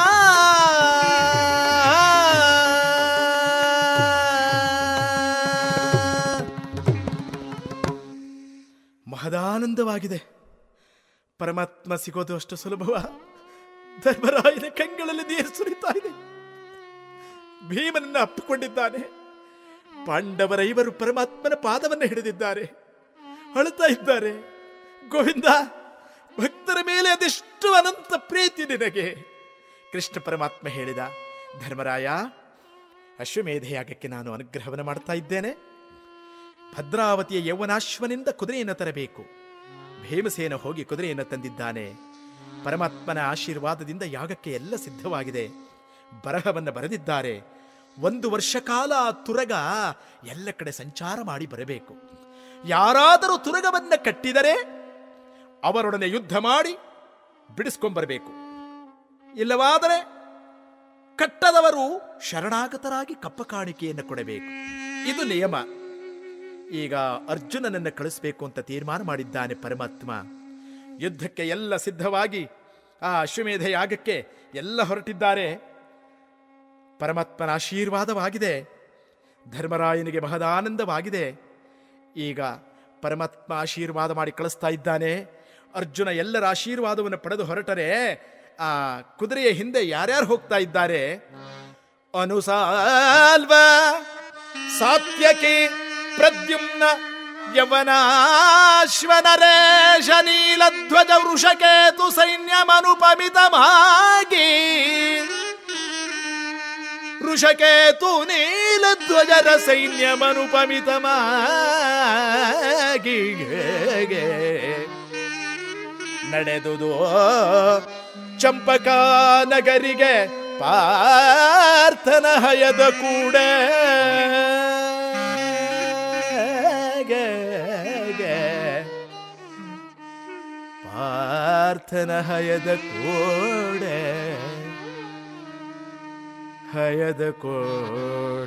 ಮಹದಾನಂದವಾಗಿದೆ ಪರಮಾತ್ಮ ಸಿಗೋದು ಅಷ್ಟು ಸುಲಭವ ಧರ್ಮರಾಯನ ಕಂಗಳಲ್ಲಿ ನೀರು ಸುರಿತಾ ಇದೆ ಭೀಮನನ್ನ ಅಪ್ಪಿಕೊಂಡಿದ್ದಾನೆ ಪಾಂಡವರ ಇವರು ಪರಮಾತ್ಮನ ಪಾದವನ್ನು ಹಿಡಿದಿದ್ದಾರೆ ಅಳುತ್ತಾ ಇದ್ದಾರೆ ಗೋವಿಂದ ಭಕ್ತರ ಮೇಲೆ ಅದೆಷ್ಟು ಅನಂತ ಪ್ರೀತಿ ನಿನಗೆ ಕೃಷ್ಣ ಪರಮಾತ್ಮ ಹೇಳಿದ ಧರ್ಮರಾಯ ಅಶ್ವಮೇಧ ಯಾಗಕ್ಕೆ ನಾನು ಅನುಗ್ರಹವನ್ನು ಮಾಡ್ತಾ ಇದ್ದೇನೆ ಭದ್ರಾವತಿಯ ಯೌವನಾಶ್ವನಿಂದ ಕುದುರೆಯನ್ನು ತರಬೇಕು ಭೀಮಸೇನ ಹೋಗಿ ಕುದುರೆಯನ್ನು ತಂದಿದ್ದಾನೆ ಪರಮಾತ್ಮನ ಆಶೀರ್ವಾದದಿಂದ ಯಾಗಕ್ಕೆ ಎಲ್ಲ ಸಿದ್ಧವಾಗಿದೆ ಬರಹವನ್ನು ಬರೆದಿದ್ದಾರೆ ಒಂದು ವರ್ಷ ಕಾಲ ಆ ತುರಗ ಎಲ್ಲ ಕಡೆ ಸಂಚಾರ ಮಾಡಿ ಬರಬೇಕು ಯಾರಾದರೂ ತುರಗವನ್ನು ಕಟ್ಟಿದರೆ ಅವರೊಡನೆ ಯುದ್ಧ ಮಾಡಿ ಬಿಡಿಸ್ಕೊಂಬರಬೇಕು ಇಲ್ಲವಾದರೆ ಕಟ್ಟದವರು ಶರಣಾಗತರಾಗಿ ಕಪ್ಪ ಕಾಣಿಕೆಯನ್ನು ಕೊಡಬೇಕು ಇದು ನಿಯಮ ಈಗ ಅರ್ಜುನನನ್ನು ಕಳಿಸ್ಬೇಕು ಅಂತ ತೀರ್ಮಾನ ಮಾಡಿದ್ದಾನೆ ಪರಮಾತ್ಮ ಯುದ್ಧಕ್ಕೆ ಎಲ್ಲ ಸಿದ್ಧವಾಗಿ ಆ ಅಶ್ವಮೇಧ ಯಾಗಕ್ಕೆ ಎಲ್ಲ ಹೊರಟಿದ್ದಾರೆ ಪರಮಾತ್ಮನ ಆಶೀರ್ವಾದವಾಗಿದೆ ಧರ್ಮರಾಯನಿಗೆ ಮಹದಾನಂದವಾಗಿದೆ ಈಗ ಪರಮಾತ್ಮ ಆಶೀರ್ವಾದ ಮಾಡಿ ಕಳಿಸ್ತಾ ಇದ್ದಾನೆ ಅರ್ಜುನ ಎಲ್ಲರ ಆಶೀರ್ವಾದವನ್ನು ಪಡೆದು ಹೊರಟರೆ ಆ ಕುದುರೆಯ ಹಿಂದೆ ಯಾರ್ಯಾರು ಹೋಗ್ತಾ ಇದ್ದಾರೆ ಅನುಸಾಲ್ವ ಸಾತ್ಯಕಿ ಪ್ರದ್ಯುಮ್ನ ಯವನಾಶ್ವನರೇಶ ನೀಲಧ್ವಜ ವೃಷಕೇತು ಸೈನ್ಯಮನುಪಮಿತಮಾಗಿ ವೃಷಕೇತು ನೀಲಧ್ವಜರ ಸೈನ್ಯಮನುಪಮಿತಮಾಗಿ ನಡೆದುದು ಚಂಪಕಾ ನಗರಿಗೆ ಪಾರ್ಥನ ಹಯದ ಕೂಡ ಪಾರ್ಥನ ಹಯದ ಕೂಡ ಹಯದ ಕೂಡ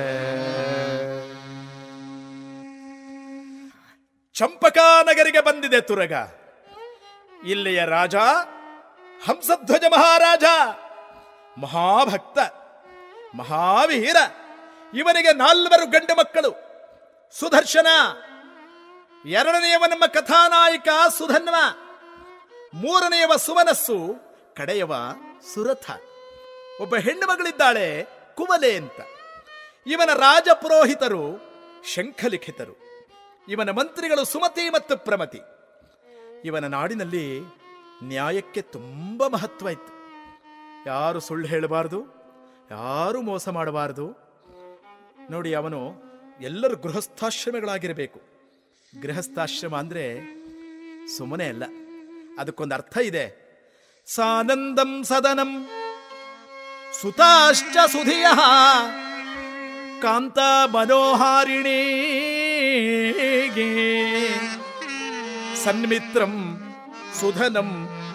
ಚಂಪಕಾ ನಗರಿಗೆ ಬಂದಿದೆ ತುರಗ ಇಲ್ಲಿಯ ರಾಜ ಹಂಸಧ್ವಜ ಮಹಾರಾಜ ಮಹಾಭಕ್ತ ಮಹಾವೀರ ಇವನಿಗೆ ನಾಲ್ವರು ಗಂಡು ಮಕ್ಕಳು ಸುದರ್ಶನ ಎರಡನೆಯವ ನಮ್ಮ ಕಥಾನಾಯಕ ಸುಧನ್ವ ಮೂರನೆಯವ ಸುಮನಸ್ಸು ಕಡೆಯವ ಸುರಥ ಒಬ್ಬ ಹೆಣ್ಣು ಮಗಳಿದ್ದಾಳೆ ಕುವಲೆ ಅಂತ ಇವನ ರಾಜ ಪುರೋಹಿತರು ಶಂಖಲಿಖಿತರು ಇವನ ಮಂತ್ರಿಗಳು ಸುಮತಿ ಮತ್ತು ಪ್ರಮತಿ ಇವನ ನಾಡಿನಲ್ಲಿ ನ್ಯಾಯಕ್ಕೆ ತುಂಬ ಮಹತ್ವ ಇತ್ತು ಯಾರು ಸುಳ್ಳು ಹೇಳಬಾರ್ದು ಯಾರು ಮೋಸ ಮಾಡಬಾರದು ನೋಡಿ ಅವನು ಎಲ್ಲರೂ ಗೃಹಸ್ಥಾಶ್ರಮಗಳಾಗಿರಬೇಕು ಗೃಹಸ್ಥಾಶ್ರಮ ಅಂದರೆ ಸುಮ್ಮನೆ ಅಲ್ಲ ಅದಕ್ಕೊಂದು ಅರ್ಥ ಇದೆ ಸಾನಂದಂ ಸದನಂ ಸುತಾಶ್ಚ ಸುಧಿಯ ಕಾಂತ ಮನೋಹಾರಿಣಿ ಸನ್ಮಿತ್ರಂ ಸುಧನಂ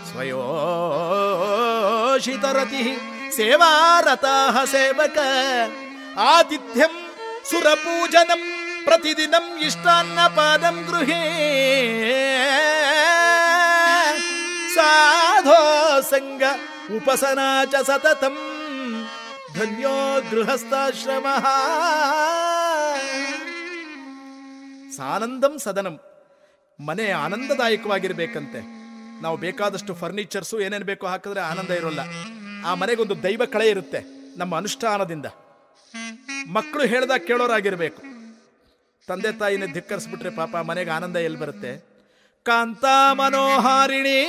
ಸ್ವಯೋಷಿತರತಿ ಸೇವಾರತಾ ಸೇವಕ ಆತಿಥ್ಯಂ ಸುರಪೂಜನಂ ಪ್ರತಿದಿನಂ ಇಷ್ಟಾನ್ನ ಪಾದಂ ಗೃಹೇ ಸಾಧೋ ಸಂಗ ಉಪಸನಾ ಚ ಸತತಂ ಧನ್ಯೋ ಗೃಹಸ್ಥಾಶ್ರಮ ಸಾನಂದಂ ಸದನಂ ಮನೆ ಆನಂದದಾಯಕವಾಗಿರ್ಬೇಕಂತೆ ನಾವು ಬೇಕಾದಷ್ಟು ಫರ್ನಿಚರ್ಸು ಏನೇನು ಬೇಕೋ ಹಾಕಿದ್ರೆ ಆನಂದ ಇರೋಲ್ಲ ಆ ಮನೆಗೊಂದು ದೈವ ಕಳೆ ಇರುತ್ತೆ ನಮ್ಮ ಅನುಷ್ಠಾನದಿಂದ ಮಕ್ಕಳು ಹೇಳ್ದಾಗ ಕೇಳೋರಾಗಿರ್ಬೇಕು ತಂದೆ ತಾಯಿನ ಧಿಕ್ಕರಿಸ್ಬಿಟ್ರೆ ಪಾಪ ಮನೆಗೆ ಆನಂದ ಎಲ್ಲಿ ಬರುತ್ತೆ ಕಾಂತ ಮನೋಹಾರಿಣಿ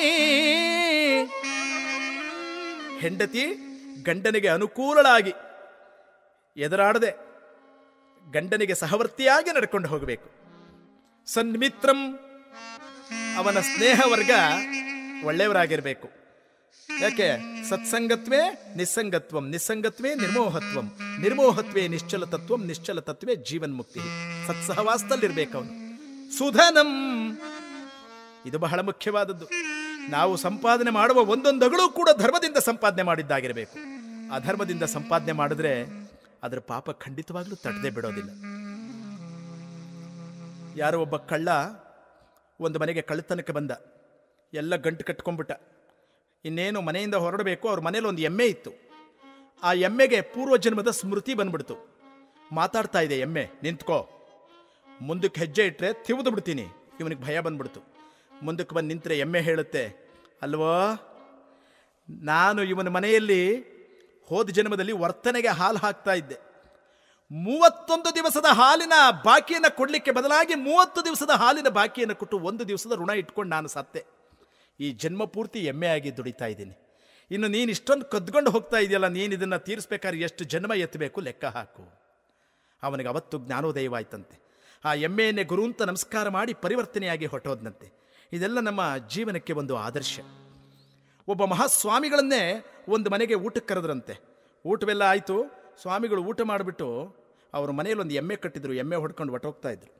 ಹೆಂಡತಿ ಗಂಡನಿಗೆ ಅನುಕೂಲಳಾಗಿ ಎದುರಾಡದೆ ಗಂಡನಿಗೆ ಸಹವರ್ತಿಯಾಗಿ ನಡ್ಕೊಂಡು ಹೋಗಬೇಕು ಸನ್ಮಿತ್ರಂ ಅವನ ಸ್ನೇಹ ವರ್ಗ ಒಳ್ಳೆಯವರಾಗಿರ್ಬೇಕು ಯಾಕೆ ಸತ್ಸಂಗತ್ವೇ ನಿಸ್ಸಂಗತ್ವಂ ನಿಸ್ಸಂಗತ್ವೇ ನಿರ್ಮೋಹತ್ವಂ ನಿರ್ಮೋಹತ್ವೇ ನಿಶ್ಚಲ ತತ್ವಂ ನಿಶ್ಚಲ ತತ್ವೇ ಜೀವನ್ ಮುಕ್ತಿ ಸತ್ಸಹವಾಸದಲ್ಲಿರ್ಬೇಕು ಅವನು ಸುಧನಂ ಇದು ಬಹಳ ಮುಖ್ಯವಾದದ್ದು ನಾವು ಸಂಪಾದನೆ ಮಾಡುವ ಒಂದೊಂದಗಳು ಕೂಡ ಧರ್ಮದಿಂದ ಸಂಪಾದನೆ ಮಾಡಿದ್ದಾಗಿರಬೇಕು ಅಧರ್ಮದಿಂದ ಸಂಪಾದನೆ ಮಾಡಿದ್ರೆ ಅದರ ಪಾಪ ಖಂಡಿತವಾಗ್ಲೂ ತಟ್ಟದೆ ಬಿಡೋದಿಲ್ಲ ಯಾರೋ ಒಬ್ಬ ಕಳ್ಳ ಒಂದು ಮನೆಗೆ ಕಳ್ಳತನಕ್ಕೆ ಬಂದ ಎಲ್ಲ ಗಂಟು ಕಟ್ಕೊಂಡ್ಬಿಟ್ಟ ಇನ್ನೇನು ಮನೆಯಿಂದ ಹೊರಡಬೇಕು ಅವ್ರ ಮನೇಲಿ ಒಂದು ಎಮ್ಮೆ ಇತ್ತು ಆ ಎಮ್ಮೆಗೆ ಪೂರ್ವಜನ್ಮದ ಸ್ಮೃತಿ ಬಂದ್ಬಿಡ್ತು ಮಾತಾಡ್ತಾ ಇದೆ ಎಮ್ಮೆ ನಿಂತ್ಕೋ ಮುಂದಕ್ಕೆ ಹೆಜ್ಜೆ ಇಟ್ಟರೆ ತಿವಿದು ಬಿಡ್ತೀನಿ ಇವನಿಗೆ ಭಯ ಬಂದ್ಬಿಡ್ತು ಮುಂದಕ್ಕೆ ಬಂದು ನಿಂತರೆ ಎಮ್ಮೆ ಹೇಳುತ್ತೆ ಅಲ್ವೋ ನಾನು ಇವನ ಮನೆಯಲ್ಲಿ ಹೋದ ಜನ್ಮದಲ್ಲಿ ವರ್ತನೆಗೆ ಹಾಲು ಹಾಕ್ತಾ ಇದ್ದೆ ಮೂವತ್ತೊಂದು ದಿವಸದ ಹಾಲಿನ ಬಾಕಿಯನ್ನು ಕೊಡಲಿಕ್ಕೆ ಬದಲಾಗಿ ಮೂವತ್ತು ದಿವಸದ ಹಾಲಿನ ಬಾಕಿಯನ್ನು ಕೊಟ್ಟು ಒಂದು ದಿವಸದ ಋಣ ಇಟ್ಕೊಂಡು ನಾನು ಸತ್ತೆ ಈ ಜನ್ಮ ಪೂರ್ತಿ ಎಮ್ಮೆ ಆಗಿ ದುಡಿತಾ ಇದ್ದೀನಿ ಇನ್ನು ನೀನು ಇಷ್ಟೊಂದು ಕದ್ಕೊಂಡು ಹೋಗ್ತಾ ಇದೆಯಲ್ಲ ನೀನು ಇದನ್ನು ತೀರಿಸ್ಬೇಕಾದ್ರೆ ಎಷ್ಟು ಜನ್ಮ ಎತ್ತಬೇಕು ಲೆಕ್ಕ ಹಾಕು ಅವನಿಗೆ ಅವತ್ತು ಜ್ಞಾನೋದಯವಾಯ್ತಂತೆ ಆ ಎಮ್ಮೆಯನ್ನೇ ಗುರು ಅಂತ ನಮಸ್ಕಾರ ಮಾಡಿ ಪರಿವರ್ತನೆಯಾಗಿ ಹೊಟ್ಟೋದ್ನಂತೆ ಇದೆಲ್ಲ ನಮ್ಮ ಜೀವನಕ್ಕೆ ಒಂದು ಆದರ್ಶ ಒಬ್ಬ ಮಹಾಸ್ವಾಮಿಗಳನ್ನೇ ಒಂದು ಮನೆಗೆ ಊಟಕ್ಕೆ ಕರೆದ್ರಂತೆ ಊಟವೆಲ್ಲ ಆಯಿತು ಸ್ವಾಮಿಗಳು ಊಟ ಮಾಡಿಬಿಟ್ಟು ಅವ್ರ ಮನೆಯಲ್ಲಿ ಒಂದು ಎಮ್ಮೆ ಕಟ್ಟಿದ್ರು ಎಮ್ಮೆ ಹೊಡ್ಕೊಂಡು ಹೊಟ್ಟೋಗ್ತಾ ಇದ್ರು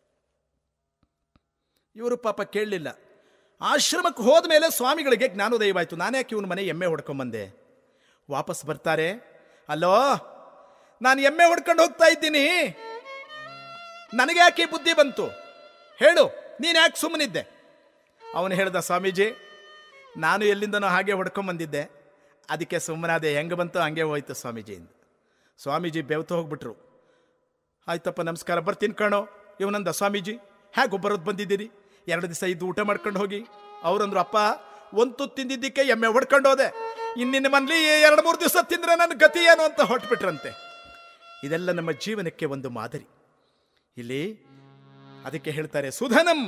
ಇವರು ಪಾಪ ಕೇಳಲಿಲ್ಲ ಆಶ್ರಮಕ್ಕೆ ಹೋದ ಮೇಲೆ ಸ್ವಾಮಿಗಳಿಗೆ ಜ್ಞಾನೋದಯವಾಯಿತು ನಾನ್ಯಾಕೆ ಇವನ ಮನೆ ಎಮ್ಮೆ ಹೊಡ್ಕೊಂಬಂದೆ ವಾಪಸ್ ಬರ್ತಾರೆ ಅಲ್ಲೋ ನಾನು ಎಮ್ಮೆ ಹೊಡ್ಕೊಂಡು ಹೋಗ್ತಾ ಇದ್ದೀನಿ ನನಗೆ ಯಾಕೆ ಈ ಬುದ್ಧಿ ಬಂತು ಹೇಳು ನೀನು ಯಾಕೆ ಸುಮ್ಮನಿದ್ದೆ ಅವನು ಹೇಳ್ದ ಸ್ವಾಮೀಜಿ ನಾನು ಎಲ್ಲಿಂದನೋ ಹಾಗೆ ಹೊಡ್ಕೊಂಬಂದಿದ್ದೆ ಅದಕ್ಕೆ ಸುಮ್ಮನಾದೆ ಹೆಂಗೆ ಬಂತು ಹಂಗೆ ಹೋಯ್ತು ಸ್ವಾಮೀಜಿಯಿಂದ ಸ್ವಾಮೀಜಿ ಬೆವ್ತು ಹೋಗ್ಬಿಟ್ರು ಆಯ್ತಪ್ಪ ನಮಸ್ಕಾರ ಬರ್ತೀನಿ ಕಣೋ ಇವನಂದ ಸ್ವಾಮೀಜಿ ಹೇಗೆ ಬರೋದು ಬಂದಿದ್ದೀರಿ ಎರಡು ದಿವಸ ಇದ್ದು ಊಟ ಮಾಡ್ಕೊಂಡು ಹೋಗಿ ಅವರಂದ್ರು ಅಪ್ಪ ಒಂದು ತುತ್ತು ತಿಂದಿದ್ದಕ್ಕೆ ಎಮ್ಮೆ ಹೊಡ್ಕೊಂಡು ಹೋದೆ ಇನ್ನಿನ್ನ ಮನ್ಲಿ ಎರಡು ಮೂರು ದಿವಸ ತಿಂದ್ರೆ ನನ್ನ ಗತಿ ಏನು ಅಂತ ಹೊಟ್ಬಿಟ್ರಂತೆ ಇದೆಲ್ಲ ನಮ್ಮ ಜೀವನಕ್ಕೆ ಒಂದು ಮಾದರಿ ಇಲ್ಲಿ ಅದಕ್ಕೆ ಹೇಳ್ತಾರೆ ಸುಧನಂ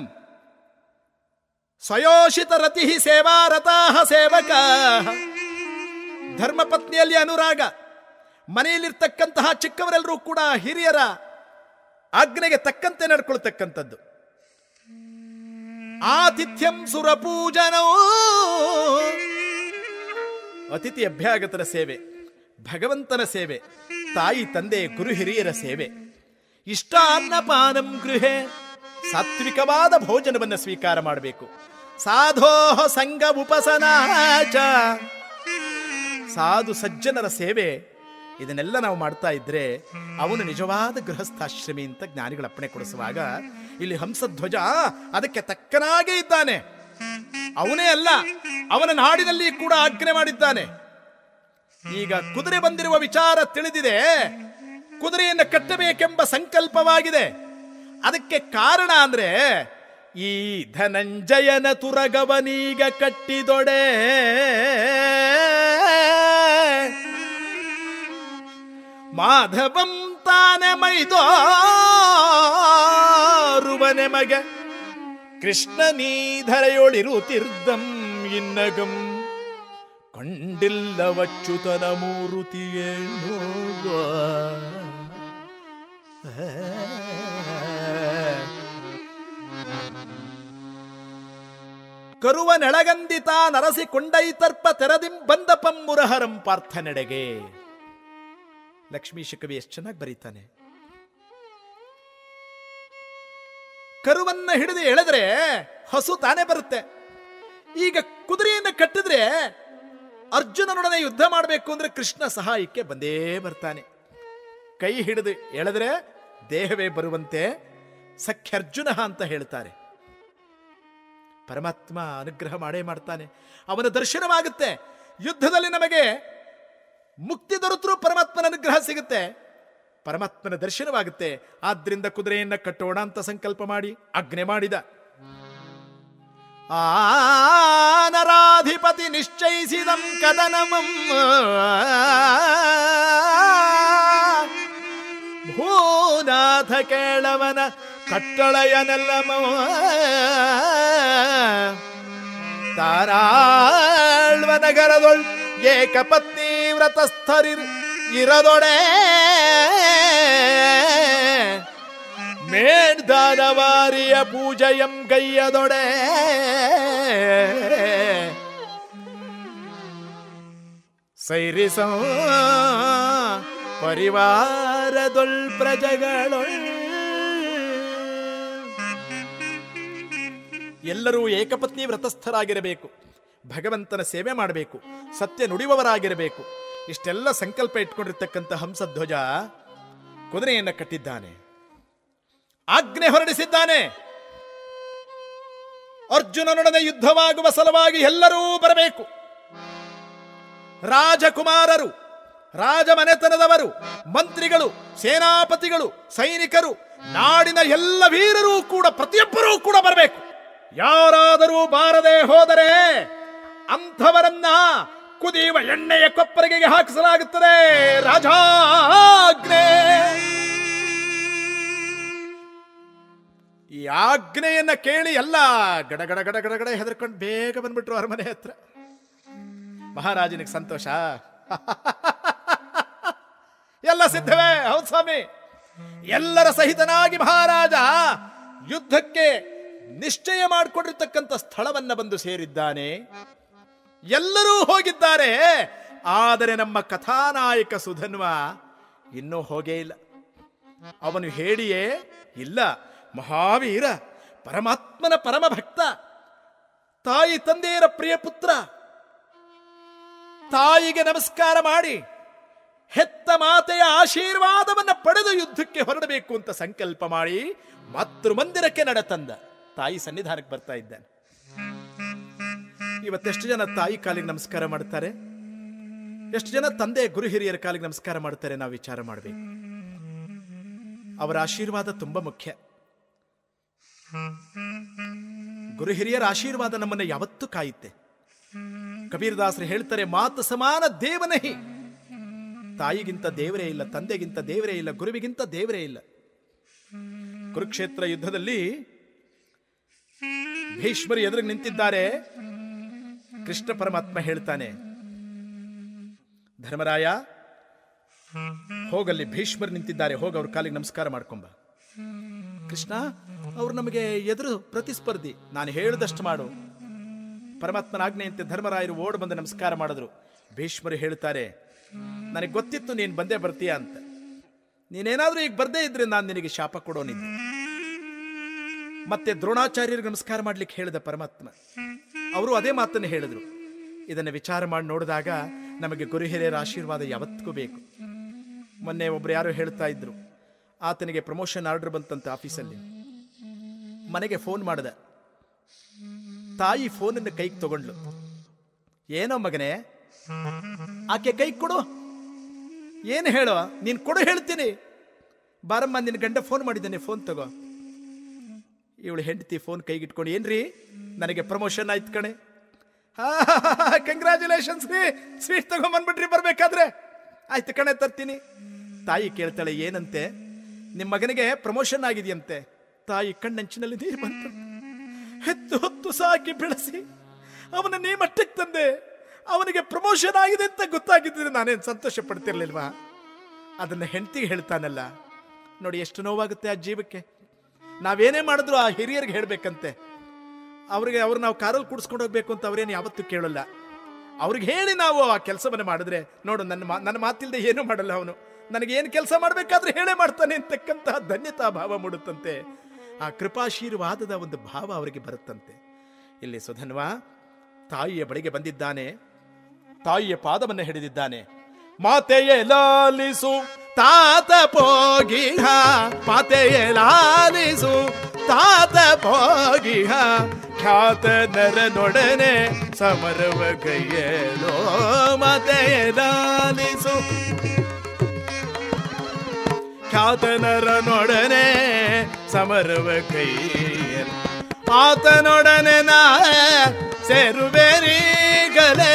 ಸ್ವಯೋಷಿತ ರತಿ ಸೇವಾ ರಥಾಹ ಸೇವಕ ಧರ್ಮಪತ್ನಿಯಲ್ಲಿ ಅನುರಾಗ ಮನೆಯಲ್ಲಿರ್ತಕ್ಕಂತಹ ಚಿಕ್ಕವರೆಲ್ಲರೂ ಕೂಡ ಹಿರಿಯರ ಆಜ್ಞೆಗೆ ತಕ್ಕಂತೆ ನಡ್ಕೊಳ್ತಕ್ಕಂಥದ್ದು ಆತಿಥ್ಯಂ ಸುರಪೂಜನೋ ಅತಿಥಿ ಅಭ್ಯಾಗತರ ಸೇವೆ ಭಗವಂತನ ಸೇವೆ ತಾಯಿ ತಂದೆ ಗುರು ಹಿರಿಯರ ಸೇವೆ ಇಷ್ಟಾನ್ನಪಾನಂ ಗೃಹೆ ಸಾತ್ವಿಕವಾದ ಭೋಜನವನ್ನು ಸ್ವೀಕಾರ ಮಾಡಬೇಕು ಸಾಧೋಹ ಸಂಘ ಉಪಸನಾಚ ಸಾಧು ಸಜ್ಜನರ ಸೇವೆ ಇದನ್ನೆಲ್ಲ ನಾವು ಮಾಡ್ತಾ ಇದ್ರೆ ಅವನು ನಿಜವಾದ ಗೃಹಸ್ಥಾಶ್ರಮಿ ಅಂತ ಜ್ಞಾನಿಗಳ ಅಪ್ಪಣೆ ಕೊಡಿಸುವಾಗ ಇಲ್ಲಿ ಹಂಸಧ್ವಜ ಅದಕ್ಕೆ ತಕ್ಕನಾಗೇ ಇದ್ದಾನೆ ಅವನೇ ಅಲ್ಲ ಅವನ ನಾಡಿನಲ್ಲಿ ಕೂಡ ಆಜ್ಞೆ ಮಾಡಿದ್ದಾನೆ ಈಗ ಕುದುರೆ ಬಂದಿರುವ ವಿಚಾರ ತಿಳಿದಿದೆ ಕುದುರೆಯನ್ನು ಕಟ್ಟಬೇಕೆಂಬ ಸಂಕಲ್ಪವಾಗಿದೆ ಅದಕ್ಕೆ ಕಾರಣ ಅಂದ್ರೆ ಈ ಧನಂಜಯನ ತುರಗವನೀಗ ಕಟ್ಟಿದೊಡೆ ಮಾಧವಂ ತಾನೆ ಮೈದೋರುವನೆ ಮಗ ಕೃಷ್ಣ ನೀಧರೆಯೊಳಿರುತ್ತಿರ್ದಂ ಇನ್ನಗಂ ಕಂಡಿಲ್ಲವಚ್ಯುತನ ಮೂರುತಿಯೇನೋ ಕರುವ ನೆಳಗಂದಿತ ನರಸಿ ಕೊಂಡೈತರ್ಪ ತೆರದಿಂ ಬಂದ ಪಮ್ಮುರಹರಂ ಪಾರ್ಥನೆಡೆಗೆ ಲಕ್ಷ್ಮೀಶ ಕವಿ ಎಷ್ಟು ಚೆನ್ನಾಗಿ ಬರೀತಾನೆ ಕರುವನ್ನ ಹಿಡಿದು ಎಳೆದ್ರೆ ಹಸು ತಾನೇ ಬರುತ್ತೆ ಈಗ ಕುದುರೆಯನ್ನು ಕಟ್ಟಿದ್ರೆ ಅರ್ಜುನನೊಡನೆ ಯುದ್ಧ ಮಾಡಬೇಕು ಅಂದ್ರೆ ಕೃಷ್ಣ ಸಹಾಯಕ್ಕೆ ಬಂದೇ ಬರ್ತಾನೆ ಕೈ ಹಿಡಿದು ಎಳೆದ್ರೆ ದೇಹವೇ ಬರುವಂತೆ ಸಖ್ಯರ್ಜುನ ಅಂತ ಹೇಳ್ತಾರೆ ಪರಮಾತ್ಮ ಅನುಗ್ರಹ ಮಾಡೇ ಮಾಡ್ತಾನೆ ಅವನ ದರ್ಶನವಾಗುತ್ತೆ ಯುದ್ಧದಲ್ಲಿ ನಮಗೆ ಮುಕ್ತಿ ದೊರೆತರೂ ಪರಮಾತ್ಮನ ಅನುಗ್ರಹ ಸಿಗುತ್ತೆ ಪರಮಾತ್ಮನ ದರ್ಶನವಾಗುತ್ತೆ ಆದ್ರಿಂದ ಕುದುರೆಯನ್ನ ಕಟ್ಟೋಣ ಅಂತ ಸಂಕಲ್ಪ ಮಾಡಿ ಆಜ್ಞೆ ಮಾಡಿದ ಆ ನರಾಧಿಪತಿ ನಿಶ್ಚಯಿಸಿದಂ ಕದನಮಂ ಭೂನಾಥ ಕೇಳವನ ಕಟ್ಟಳೆಯನೆಲ್ಲಮ ತಾರಾಳ್ವ ನಗರದೊಳ್ ಏಕಪತ್ನಿ ವ್ರತಸ್ಥರಿರ್ ಇರದೊಡೆ ಮೇಡ್ದಾನವಾರಿಯ ಪೂಜೆಯಂ ಗೈಯದೊಡೆ ಸೈರಿಸೋ ಪರಿವಾರದೊಳ್ ಪ್ರಜೆಗಳೊಳ್ ಎಲ್ಲರೂ ಏಕಪತ್ನಿ ವ್ರತಸ್ಥರಾಗಿರಬೇಕು ಭಗವಂತನ ಸೇವೆ ಮಾಡಬೇಕು ಸತ್ಯ ನುಡಿಯುವವರಾಗಿರಬೇಕು ಇಷ್ಟೆಲ್ಲ ಸಂಕಲ್ಪ ಇಟ್ಕೊಂಡಿರ್ತಕ್ಕಂಥ ಹಂಸಧ್ವಜ ಕುದುರೆಯನ್ನು ಕಟ್ಟಿದ್ದಾನೆ ಆಜ್ಞೆ ಹೊರಡಿಸಿದ್ದಾನೆ ಅರ್ಜುನನೊಡನೆ ಯುದ್ಧವಾಗುವ ಸಲುವಾಗಿ ಎಲ್ಲರೂ ಬರಬೇಕು ರಾಜಕುಮಾರರು ರಾಜಮನೆತನದವರು ಮಂತ್ರಿಗಳು ಸೇನಾಪತಿಗಳು ಸೈನಿಕರು ನಾಡಿನ ಎಲ್ಲ ವೀರರೂ ಕೂಡ ಪ್ರತಿಯೊಬ್ಬರೂ ಕೂಡ ಬರಬೇಕು ಯಾರಾದರೂ ಬಾರದೆ ಹೋದರೆ ಅಂಥವರನ್ನ ಕುದಿಯುವ ಎಣ್ಣೆಯ ಕೊಪ್ಪರಿಗೆಗೆ ಹಾಕಿಸಲಾಗುತ್ತದೆ ರಾಜಾಜ್ಞೆ ಈ ಆಜ್ಞೆಯನ್ನ ಕೇಳಿ ಎಲ್ಲ ಗಡ ಗಡ ಗಡ ಗಡ ಗಡ ಹೆದರ್ಕೊಂಡು ಬೇಗ ಬಂದ್ಬಿಟ್ರು ಅರಮನೆ ಹತ್ರ ಮಹಾರಾಜನಿಗೆ ಸಂತೋಷ ಎಲ್ಲ ಸಿದ್ಧವೇ ಹೌದು ಸ್ವಾಮಿ ಎಲ್ಲರ ಸಹಿತನಾಗಿ ಮಹಾರಾಜ ಯುದ್ಧಕ್ಕೆ ನಿಶ್ಚಯ ಮಾಡಿಕೊಂಡಿರ್ತಕ್ಕಂಥ ಸ್ಥಳವನ್ನ ಬಂದು ಸೇರಿದ್ದಾನೆ ಎಲ್ಲರೂ ಹೋಗಿದ್ದಾರೆ ಆದರೆ ನಮ್ಮ ಕಥಾನಾಯಕ ಸುಧನ್ವ ಇನ್ನೂ ಹೋಗೇ ಇಲ್ಲ ಅವನು ಹೇಳಿಯೇ ಇಲ್ಲ ಮಹಾವೀರ ಪರಮಾತ್ಮನ ಪರಮ ಭಕ್ತ ತಾಯಿ ತಂದೆಯರ ಪ್ರಿಯ ಪುತ್ರ ತಾಯಿಗೆ ನಮಸ್ಕಾರ ಮಾಡಿ ಹೆತ್ತ ಮಾತೆಯ ಆಶೀರ್ವಾದವನ್ನ ಪಡೆದು ಯುದ್ಧಕ್ಕೆ ಹೊರಡಬೇಕು ಅಂತ ಸಂಕಲ್ಪ ಮಾಡಿ ಮಾತೃ ಮಂದಿರಕ್ಕೆ ನಡೆತಂದ ತಾಯಿ ಸನ್ನಿಧಾನಕ್ಕೆ ಬರ್ತಾ ಇದ್ದಾನೆ ಇವತ್ತೆಷ್ಟು ಜನ ತಾಯಿ ಕಾಲಿಗೆ ನಮಸ್ಕಾರ ಮಾಡ್ತಾರೆ ಎಷ್ಟು ಜನ ತಂದೆ ಗುರು ಹಿರಿಯರ ಕಾಲಿಗೆ ನಮಸ್ಕಾರ ಮಾಡ್ತಾರೆ ನಾವು ವಿಚಾರ ಮಾಡಬೇಕು ಅವರ ಆಶೀರ್ವಾದ ತುಂಬಾ ಮುಖ್ಯ ಗುರು ಹಿರಿಯರ ಆಶೀರ್ವಾದ ನಮ್ಮನ್ನ ಯಾವತ್ತೂ ಕಾಯುತ್ತೆ ಕಬೀರದಾಸರು ಹೇಳ್ತಾರೆ ಮಾತು ಸಮಾನ ದೇವನಹಿ ತಾಯಿಗಿಂತ ದೇವರೇ ಇಲ್ಲ ತಂದೆಗಿಂತ ದೇವರೇ ಇಲ್ಲ ಗುರುವಿಗಿಂತ ದೇವರೇ ಇಲ್ಲ ಕುರುಕ್ಷೇತ್ರ ಯುದ್ಧದಲ್ಲಿ ಭೀಷ್ಮರು ಎದುರು ನಿಂತಿದ್ದಾರೆ ಕೃಷ್ಣ ಪರಮಾತ್ಮ ಹೇಳ್ತಾನೆ ಧರ್ಮರಾಯ ಹೋಗಲ್ಲಿ ಭೀಷ್ಮರು ನಿಂತಿದ್ದಾರೆ ಹೋಗ ಅವ್ರ ಕಾಲಿಗೆ ನಮಸ್ಕಾರ ಮಾಡ್ಕೊಂಬ ಕೃಷ್ಣ ಅವ್ರು ನಮಗೆ ಎದುರು ಪ್ರತಿಸ್ಪರ್ಧಿ ನಾನು ಹೇಳಿದಷ್ಟು ಮಾಡು ಪರಮಾತ್ಮನ ಆಜ್ಞೆಯಂತೆ ಧರ್ಮರಾಯರು ಓಡ್ ಬಂದು ನಮಸ್ಕಾರ ಮಾಡಿದ್ರು ಭೀಷ್ಮರು ಹೇಳ್ತಾರೆ ನನಗೆ ಗೊತ್ತಿತ್ತು ನೀನು ಬಂದೇ ಬರ್ತೀಯ ಅಂತ ನೀನೇನಾದ್ರೂ ಈಗ ಬರ್ದೇ ಇದ್ರೆ ನಾನು ನಿನಗೆ ಶಾಪ ಕೊಡೋನಿದ್ದೆ ಮತ್ತೆ ದ್ರೋಣಾಚಾರ್ಯರಿಗೆ ನಮಸ್ಕಾರ ಮಾಡ್ಲಿಕ್ಕೆ ಹೇಳಿದ ಪರಮಾತ್ಮ ಅವರು ಅದೇ ಮಾತನ್ನು ಹೇಳಿದ್ರು ಇದನ್ನು ವಿಚಾರ ಮಾಡಿ ನೋಡಿದಾಗ ನಮಗೆ ಗುರು ಹಿರಿಯರ ಆಶೀರ್ವಾದ ಯಾವತ್ತಿಗೂ ಬೇಕು ಮೊನ್ನೆ ಒಬ್ರು ಯಾರೋ ಹೇಳ್ತಾ ಇದ್ರು ಆತನಿಗೆ ಪ್ರಮೋಷನ್ ಆರ್ಡರ್ ಬಂತಂತ ಆಫೀಸಲ್ಲಿ ಮನೆಗೆ ಫೋನ್ ಮಾಡಿದ ತಾಯಿ ಫೋನನ್ನು ಕೈಗೆ ತಗೊಂಡ್ಲು ಏನೋ ಮಗನೇ ಆಕೆ ಕೈ ಕೊಡು ಏನು ಹೇಳೋ ನೀನು ಕೊಡು ಹೇಳ್ತೀನಿ ಬಾರಮ್ಮ ನಿನ್ನ ಗಂಡ ಫೋನ್ ಮಾಡಿದ್ದಾನೆ ಫೋನ್ ತಗೋ ಇವಳು ಹೆಂಡತಿ ಫೋನ್ ಕೈಗಿಟ್ಕೊಂಡು ಏನ್ರಿ ನನಗೆ ಪ್ರಮೋಷನ್ ಆಯ್ತು ಕಣೆ ಕಂಗ್ರ್ಯಾಚುಲೇಷನ್ಸ್ ರೀ ಸ್ವೀಟ್ ತಗೊಂಬಂದ್ಬಿಟ್ರಿ ಬರ್ಬೇಕಾದ್ರೆ ಆಯ್ತು ಕಣೆ ತರ್ತೀನಿ ತಾಯಿ ಕೇಳ್ತಾಳೆ ಏನಂತೆ ನಿಮ್ಮ ಮಗನಿಗೆ ಪ್ರಮೋಷನ್ ಆಗಿದೆಯಂತೆ ತಾಯಿ ಕಣ್ಣಂಚಿನಲ್ಲಿ ನೀರು ಬಂತು ಹೆತ್ತು ಹೊತ್ತು ಸಾಕಿ ಬೆಳೆಸಿ ಅವನ ನೀ ಮಟ್ಟಕ್ಕೆ ತಂದೆ ಅವನಿಗೆ ಪ್ರಮೋಷನ್ ಆಗಿದೆ ಅಂತ ಗೊತ್ತಾಗಿದ್ದರೆ ನಾನೇನು ಸಂತೋಷ ಪಡ್ತಿರ್ಲಿಲ್ವಾ ಅದನ್ನ ಹೆಂಡತಿಗೆ ಹೇಳ್ತಾನಲ್ಲ ನೋಡಿ ಎಷ್ಟು ನೋವಾಗುತ್ತೆ ಆ ಜೀವಕ್ಕೆ ನಾವೇನೇ ಮಾಡಿದ್ರು ಆ ಹಿರಿಯರಿಗೆ ಹೇಳ್ಬೇಕಂತೆ ಅವ್ರಿಗೆ ಅವ್ರು ನಾವು ಕಾರಲ್ಲಿ ಕೂಡಿಸ್ಕೊಂಡು ಹೋಗ್ಬೇಕು ಅಂತ ಅವ್ರೇನು ಯಾವತ್ತೂ ಕೇಳಲ್ಲ ಅವ್ರಿಗೆ ಹೇಳಿ ನಾವು ಆ ಕೆಲಸವನ್ನು ಮಾಡಿದ್ರೆ ನೋಡು ನನ್ನ ಮಾ ನನ್ನ ಮಾತಿಲ್ದೆ ಏನೂ ಮಾಡಲ್ಲ ಅವನು ನನಗೆ ಏನು ಕೆಲಸ ಮಾಡಬೇಕಾದ್ರೆ ಹೇಳೇ ಮಾಡ್ತಾನೆ ಅಂತಕ್ಕಂತಹ ಧನ್ಯತಾ ಭಾವ ಮೂಡುತ್ತಂತೆ ಆ ಕೃಪಾಶೀರ್ವಾದದ ಒಂದು ಭಾವ ಅವರಿಗೆ ಬರುತ್ತಂತೆ ಇಲ್ಲಿ ಸುಧನ್ವ ತಾಯಿಯ ಬಳಿಗೆ ಬಂದಿದ್ದಾನೆ ತಾಯಿಯ ಪಾದವನ್ನು ಹಿಡಿದಿದ್ದಾನೆ ಮಾತೆಯೇ ಲಾಲಿಸು ತಾತ ಪೋಗಿಹ ಮಾತೆಯೇ ಲಾಲಿಸು ತಾತ ಪೋಗಿಹ ಖ್ಯಾತ ನರನೊಡನೆ ಸಮರವ ಕೈಯಲೋ ಮಾತೆಯೇ ಲಾಲಿಸು ಖ್ಯಾತ ನರನೊಡನೆ ಸಮರವ ಕೈಯಲು ಆತನೊಡನೆ ನಾ ಸೇರುವೆರೀಗಲೇ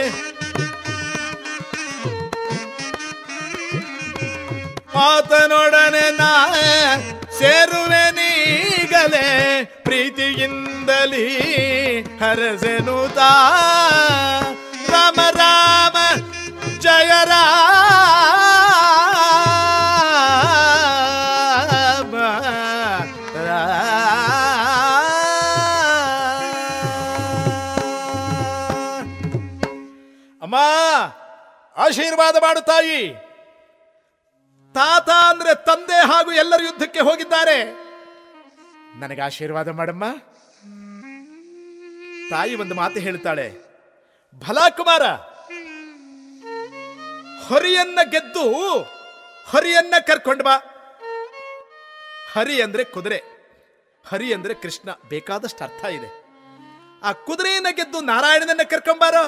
ಆತನೊಡನೆ ನಾ ಸೇರುವೆ ನೀಗಲೇ ಪ್ರೀತಿಯಿಂದಲೀ ಹರಸೆನುತ ರಾಮ ರಾಮ ಜಯ ರಾಮ ರಾ- ಅಮ್ಮ ಆಶೀರ್ವಾದ ಮಾಡು ತಾಯಿ ತಾತ ಅಂದ್ರೆ ತಂದೆ ಹಾಗೂ ಎಲ್ಲರೂ ಯುದ್ಧಕ್ಕೆ ಹೋಗಿದ್ದಾರೆ ನನಗೆ ಆಶೀರ್ವಾದ ಮಾಡಮ್ಮ ತಾಯಿ ಒಂದು ಮಾತು ಹೇಳ್ತಾಳೆ ಭಲಾ ಕುಮಾರ ಹೊರಿಯನ್ನ ಗೆದ್ದು ಹರಿಯನ್ನ ಕರ್ಕೊಂಡು ಬಾ ಹರಿ ಅಂದ್ರೆ ಕುದುರೆ ಹರಿ ಅಂದ್ರೆ ಕೃಷ್ಣ ಬೇಕಾದಷ್ಟು ಅರ್ಥ ಇದೆ ಆ ಕುದುರೆಯನ್ನ ಗೆದ್ದು ನಾರಾಯಣನನ್ನ ಕರ್ಕೊಂಬಾರೋ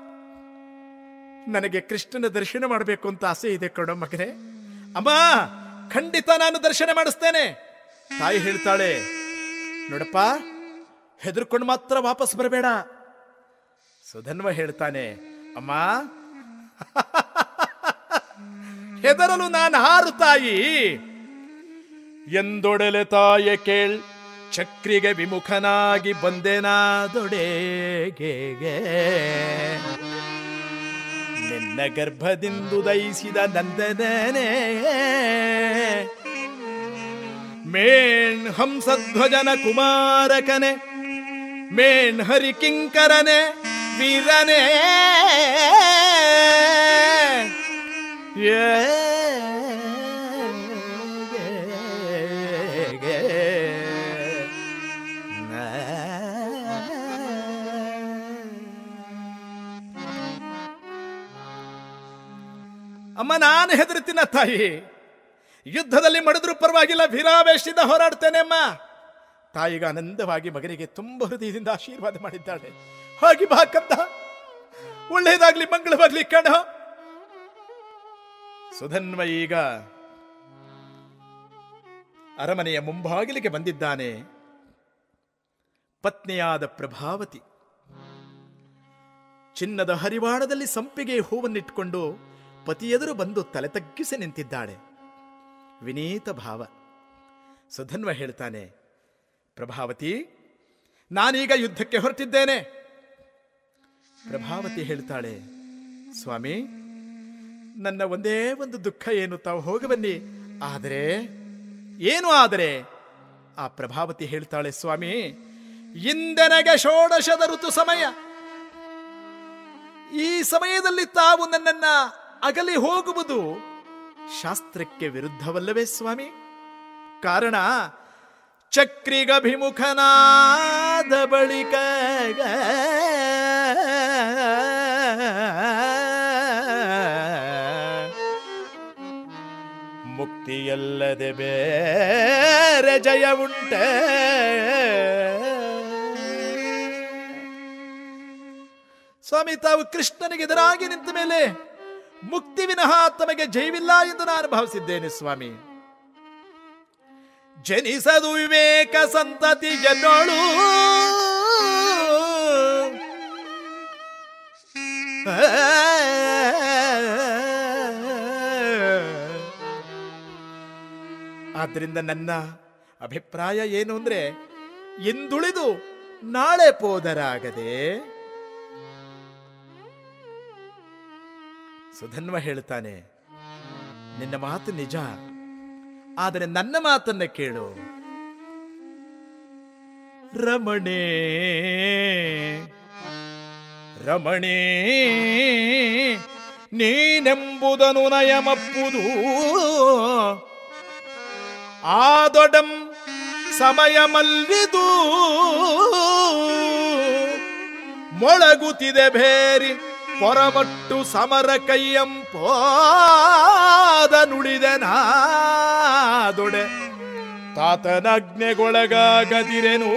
ನನಗೆ ಕೃಷ್ಣನ ದರ್ಶನ ಮಾಡಬೇಕು ಅಂತ ಆಸೆ ಇದೆ ಕೊಡೋ ಮಗನೇ ಅಮ್ಮ ಖಂಡಿತ ನಾನು ದರ್ಶನ ಮಾಡಿಸ್ತೇನೆ ತಾಯಿ ಹೇಳ್ತಾಳೆ ನೋಡಪ್ಪ ಹೆದರ್ಕೊಂಡು ಮಾತ್ರ ವಾಪಸ್ ಬರಬೇಡ ಸುಧನ್ವ ಹೇಳ್ತಾನೆ ಅಮ್ಮ ಹೆದರಲು ನಾನು ಹಾರು ತಾಯಿ ಎಂದೊಡಲೆ ತಾಯ ಕೇಳ್ ಚಕ್ರಿಗೆ ವಿಮುಖನಾಗಿ ಬಂದೆನಾದೊಡೆಗೆ ನಿನ್ನ ಗರ್ಭದಿಂದುದಯಿಸಿದ ನಂದನೇ ಮೇಣ್ ಹಂಸಧ್ವಜನ ಕುಮಾರಕನೆ ಮೇಣ್ ಹರಿಕಿಂಕರನೆ ವೀರನೇ ಏ ಅಮ್ಮ ನಾನು ಹೆದರ್ತೀನ ತಾಯಿ ಯುದ್ಧದಲ್ಲಿ ಮಡಿದ್ರು ಪರವಾಗಿಲ್ಲ ವೀರಾವೇಶದಿಂದ ಹೋರಾಡ್ತೇನೆ ಅಮ್ಮ ತಾಯಿಗ ಆನಂದವಾಗಿ ಮಗನಿಗೆ ತುಂಬ ಹೃದಯದಿಂದ ಆಶೀರ್ವಾದ ಮಾಡಿದ್ದಾಳೆ ಹೋಗಿ ಬಾ ಕಂದ ಒಳ್ಳೆಯದಾಗ್ಲಿ ಮಂಗಳವಾಗ್ಲಿ ಕಣ ಸುಧನ್ವ ಈಗ ಅರಮನೆಯ ಮುಂಭಾಗಿಲಿಗೆ ಬಂದಿದ್ದಾನೆ ಪತ್ನಿಯಾದ ಪ್ರಭಾವತಿ ಚಿನ್ನದ ಹರಿವಾಣದಲ್ಲಿ ಸಂಪಿಗೆ ಹೂವನ್ನಿಟ್ಟುಕೊಂಡು ಪತಿಯೆದುರು ಬಂದು ತಲೆ ತಗ್ಗಿಸಿ ನಿಂತಿದ್ದಾಳೆ ವಿನೀತ ಭಾವ ಸುಧನ್ವ ಹೇಳ್ತಾನೆ ಪ್ರಭಾವತಿ ನಾನೀಗ ಯುದ್ಧಕ್ಕೆ ಹೊರಟಿದ್ದೇನೆ ಪ್ರಭಾವತಿ ಹೇಳ್ತಾಳೆ ಸ್ವಾಮಿ ನನ್ನ ಒಂದೇ ಒಂದು ದುಃಖ ಏನು ತಾವು ಹೋಗಿ ಬನ್ನಿ ಆದರೆ ಏನು ಆದರೆ ಆ ಪ್ರಭಾವತಿ ಹೇಳ್ತಾಳೆ ಸ್ವಾಮಿ ಇಂದೆನಗೆ ಷೋಡಶದ ಋತು ಸಮಯ ಈ ಸಮಯದಲ್ಲಿ ತಾವು ನನ್ನನ್ನ ಅಗಲಿ ಹೋಗುವುದು ಶಾಸ್ತ್ರಕ್ಕೆ ವಿರುದ್ಧವಲ್ಲವೇ ಸ್ವಾಮಿ ಕಾರಣ ಚಕ್ರಿಗಭಿಮುಖನಾದ ಬಳಿಕ ಮುಕ್ತಿಯಲ್ಲದೆ ಬೇರೆ ಜಯ ಉಂಟೆ ಸ್ವಾಮಿ ತಾವು ಕೃಷ್ಣನಿಗೆ ಎದುರಾಗಿ ನಿಂತ ಮೇಲೆ ಮುಕ್ತಿ ವಿನಃ ತಮಗೆ ಜಯವಿಲ್ಲ ಎಂದು ನಾನು ಭಾವಿಸಿದ್ದೇನೆ ಸ್ವಾಮಿ ಜನಿಸದು ವಿವೇಕ ಸಂತತಿ ಜನೋಳು ಆದ್ರಿಂದ ನನ್ನ ಅಭಿಪ್ರಾಯ ಏನು ಅಂದ್ರೆ ಇಂದುಳಿದು ನಾಳೆ ಪೋದರಾಗದೆ ಸುಧನ್ವ ಹೇಳ್ತಾನೆ ನಿನ್ನ ಮಾತು ನಿಜ ಆದರೆ ನನ್ನ ಮಾತನ್ನ ಕೇಳು ರಮಣೇ ರಮಣೇ ನೀನೆಂಬುದನು ನಯಮಪ್ಪುದು ಆದೊಡಂ ಸಮಯ ಮಲ್ಲಿದು ಮೊಳಗುತ್ತಿದೆ ಭೇರಿ ಪೊರಮಟ್ಟು ಸಮರ ಕೈಯಂಪೋದ ನುಡಿದೆ ನಾದೊಡೆ ತಾತನಜ್ಞೆಗೊಳಗಾಗದಿರೆನು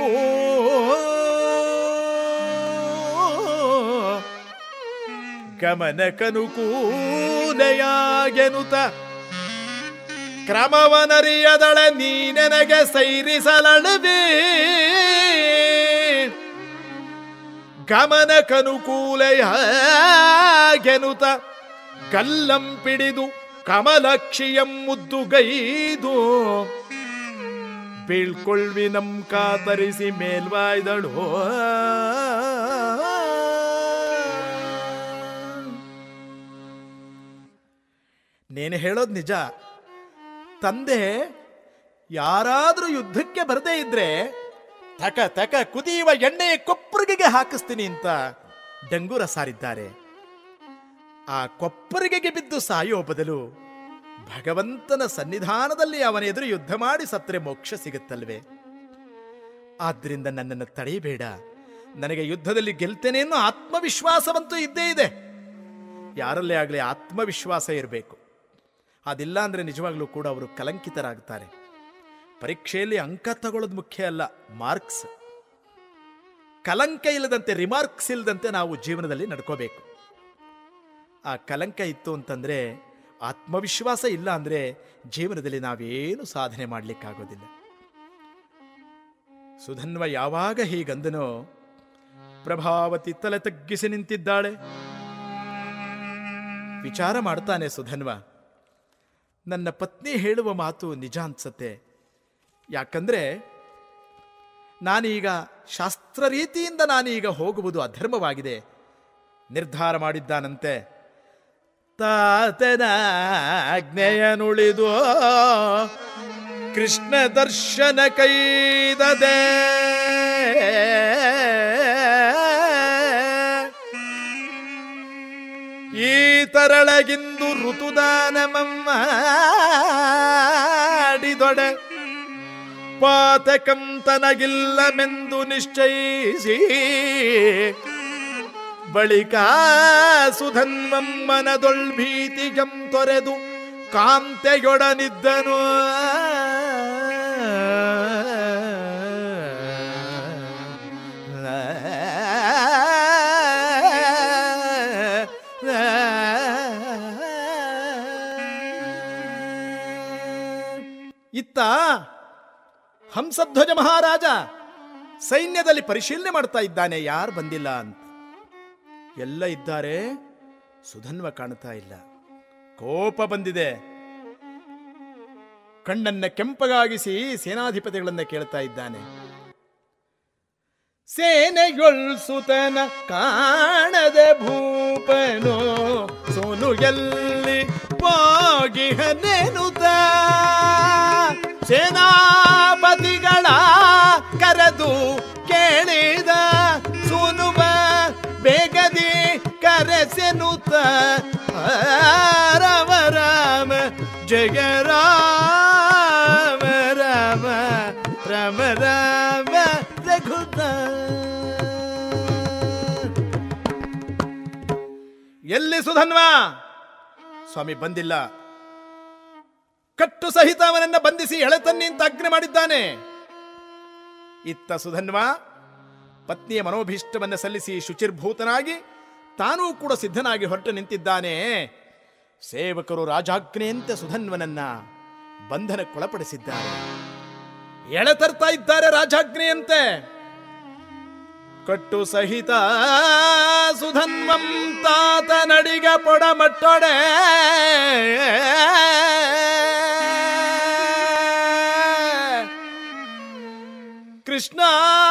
ಗಮನಕನುಕೂಲೆಯಾಗೆನುತ ಕ್ರಮವನರಿಯದಳೆ ನೀನೆನಗೆ ಸೈರಿಸಲಳುವೆ ಗಮನಕನುಕೂಲೆಯಾಗೆನುತ ಕಲ್ಲಂ ಪಿಡಿದು ಕಮಲಕ್ಷಿಯಂ ಮುದ್ದುಗೈದು ಬೀಳ್ಕೊಳ್ವಿ ನಂ ಕಾತರಿಸಿ ಮೇಲ್ವಾಯ್ದಳು ನೀನು ಹೇಳೋದು ನಿಜ ತಂದೆ ಯಾರಾದ್ರೂ ಯುದ್ಧಕ್ಕೆ ಬರದೇ ಇದ್ರೆ ತಕ ತಕ ಕುದಿಯುವ ಎಣ್ಣೆಯ ಕೊಪ್ಪರಿಗೆಗೆ ಹಾಕಿಸ್ತೀನಿ ಅಂತ ಡಂಗೂರ ಸಾರಿದ್ದಾರೆ ಆ ಕೊಪ್ಪರಿಗೆಗೆ ಬಿದ್ದು ಸಾಯೋ ಬದಲು ಭಗವಂತನ ಸನ್ನಿಧಾನದಲ್ಲಿ ಅವನ ಎದುರು ಯುದ್ಧ ಮಾಡಿ ಸತ್ತರೆ ಮೋಕ್ಷ ಸಿಗುತ್ತಲ್ವೇ ಆದ್ರಿಂದ ನನ್ನನ್ನು ತಡೆಯಬೇಡ ನನಗೆ ಯುದ್ಧದಲ್ಲಿ ಗೆಲ್ತೇನೆ ಅನ್ನೋ ಆತ್ಮವಿಶ್ವಾಸವಂತೂ ಇದ್ದೇ ಇದೆ ಯಾರಲ್ಲೇ ಆಗಲಿ ಆತ್ಮವಿಶ್ವಾಸ ಇರಬೇಕು ಅದಿಲ್ಲ ಅಂದರೆ ನಿಜವಾಗ್ಲೂ ಕೂಡ ಅವರು ಕಲಂಕಿತರಾಗ್ತಾರೆ ಪರೀಕ್ಷೆಯಲ್ಲಿ ಅಂಕ ತಗೊಳ್ಳೋದು ಮುಖ್ಯ ಅಲ್ಲ ಮಾರ್ಕ್ಸ್ ಕಲಂಕ ಇಲ್ಲದಂತೆ ರಿಮಾರ್ಕ್ಸ್ ಇಲ್ಲದಂತೆ ನಾವು ಜೀವನದಲ್ಲಿ ನಡ್ಕೋಬೇಕು ಆ ಕಲಂಕ ಇತ್ತು ಅಂತಂದ್ರೆ ಆತ್ಮವಿಶ್ವಾಸ ಇಲ್ಲ ಅಂದ್ರೆ ಜೀವನದಲ್ಲಿ ನಾವೇನು ಸಾಧನೆ ಮಾಡಲಿಕ್ಕಾಗೋದಿಲ್ಲ ಸುಧನ್ವ ಯಾವಾಗ ಹೀಗಂದನೋ ಪ್ರಭಾವತಿ ತಲೆ ತಗ್ಗಿಸಿ ನಿಂತಿದ್ದಾಳೆ ವಿಚಾರ ಮಾಡ್ತಾನೆ ಸುಧನ್ವ ನನ್ನ ಪತ್ನಿ ಹೇಳುವ ಮಾತು ನಿಜ ಅನ್ಸತ್ತೆ ಯಾಕಂದ್ರೆ ನಾನೀಗ ಶಾಸ್ತ್ರ ರೀತಿಯಿಂದ ನಾನೀಗ ಹೋಗುವುದು ಅಧರ್ಮವಾಗಿದೆ ನಿರ್ಧಾರ ಮಾಡಿದ್ದಾನಂತೆ ತಾತನ ಆಜ್ಞೆಯನುಳಿದು ಕೃಷ್ಣ ದರ್ಶನ ಕೈದದೆ ಈ ತರಳಗಿಂದು ಋತುದಾನಮಡಿದೊಡೆ ಪಾತಕಂ ತನಗಿಲ್ಲಮೆಂದು ನಿಶ್ಚಯಿಸಿ ಬಳಿಕ ಸುಧನ್ವಮ್ಮನದೊಳ್ಭೀತಿಗಂ ತೊರೆದು ಕಾಂತೆಯೊಡನಿದ್ದನು ಇತ್ತ ಹಂಸಧ್ವಜ ಮಹಾರಾಜ ಸೈನ್ಯದಲ್ಲಿ ಪರಿಶೀಲನೆ ಮಾಡ್ತಾ ಇದ್ದಾನೆ ಯಾರು ಬಂದಿಲ್ಲ ಅಂತ ಎಲ್ಲ ಇದ್ದಾರೆ ಸುಧನ್ವ ಕಾಣ್ತಾ ಇಲ್ಲ ಕೋಪ ಬಂದಿದೆ ಕಣ್ಣನ್ನ ಕೆಂಪಗಾಗಿಸಿ ಸೇನಾಧಿಪತಿಗಳನ್ನ ಕೇಳ್ತಾ ಇದ್ದಾನೆ ಸೇನೆಗೊಳ್ಸುತನ ಕಾಣದೆ ಭೂಪನು ಸೋನು ಎಲ್ಲಿ ಹೋಗಿಹನೆನುತ ಸೇನಾಪತಿಗಳ ಕರೆದು ಕೇಳಿದ ಸುನುವ ಬೇಗದಿ ಕರೆಸೆನುತ ರಾಮ ರಾಮ ಜಯ ರಾಮ ರಾಮ ರಾಮ ರಾಮ ರಘುತ ಎಲ್ಲಿ ಸುಧನ್ವಾ ಸ್ವಾಮಿ ಬಂದಿಲ್ಲ ಕಟ್ಟು ಸಹಿತ ಅವನನ್ನ ಬಂಧಿಸಿ ಎಳೆತನ್ನಿ ಅಂತ ಆಜ್ಞೆ ಮಾಡಿದ್ದಾನೆ ಇತ್ತ ಸುಧನ್ವ ಪತ್ನಿಯ ಮನೋಭೀಷ್ಟವನ್ನು ಸಲ್ಲಿಸಿ ಶುಚಿರ್ಭೂತನಾಗಿ ತಾನೂ ಕೂಡ ಸಿದ್ಧನಾಗಿ ಹೊರಟು ನಿಂತಿದ್ದಾನೆ ಸೇವಕರು ರಾಜಾಜ್ಞೆಯಂತೆ ಸುಧನ್ವನನ್ನ ಬಂಧನಕ್ಕೊಳಪಡಿಸಿದ್ದಾರೆ ಎಳೆತರ್ತಾ ಇದ್ದಾರೆ ರಾಜಾಜ್ಞೆಯಂತೆ ಕಟ್ಟು ಸಹಿತ ಸುಧನ್ವಂ ತಾತ ನಡಿಗ ಪೊಡಮಟ್ಟೊಡೆ ಕೃಷ್ಣ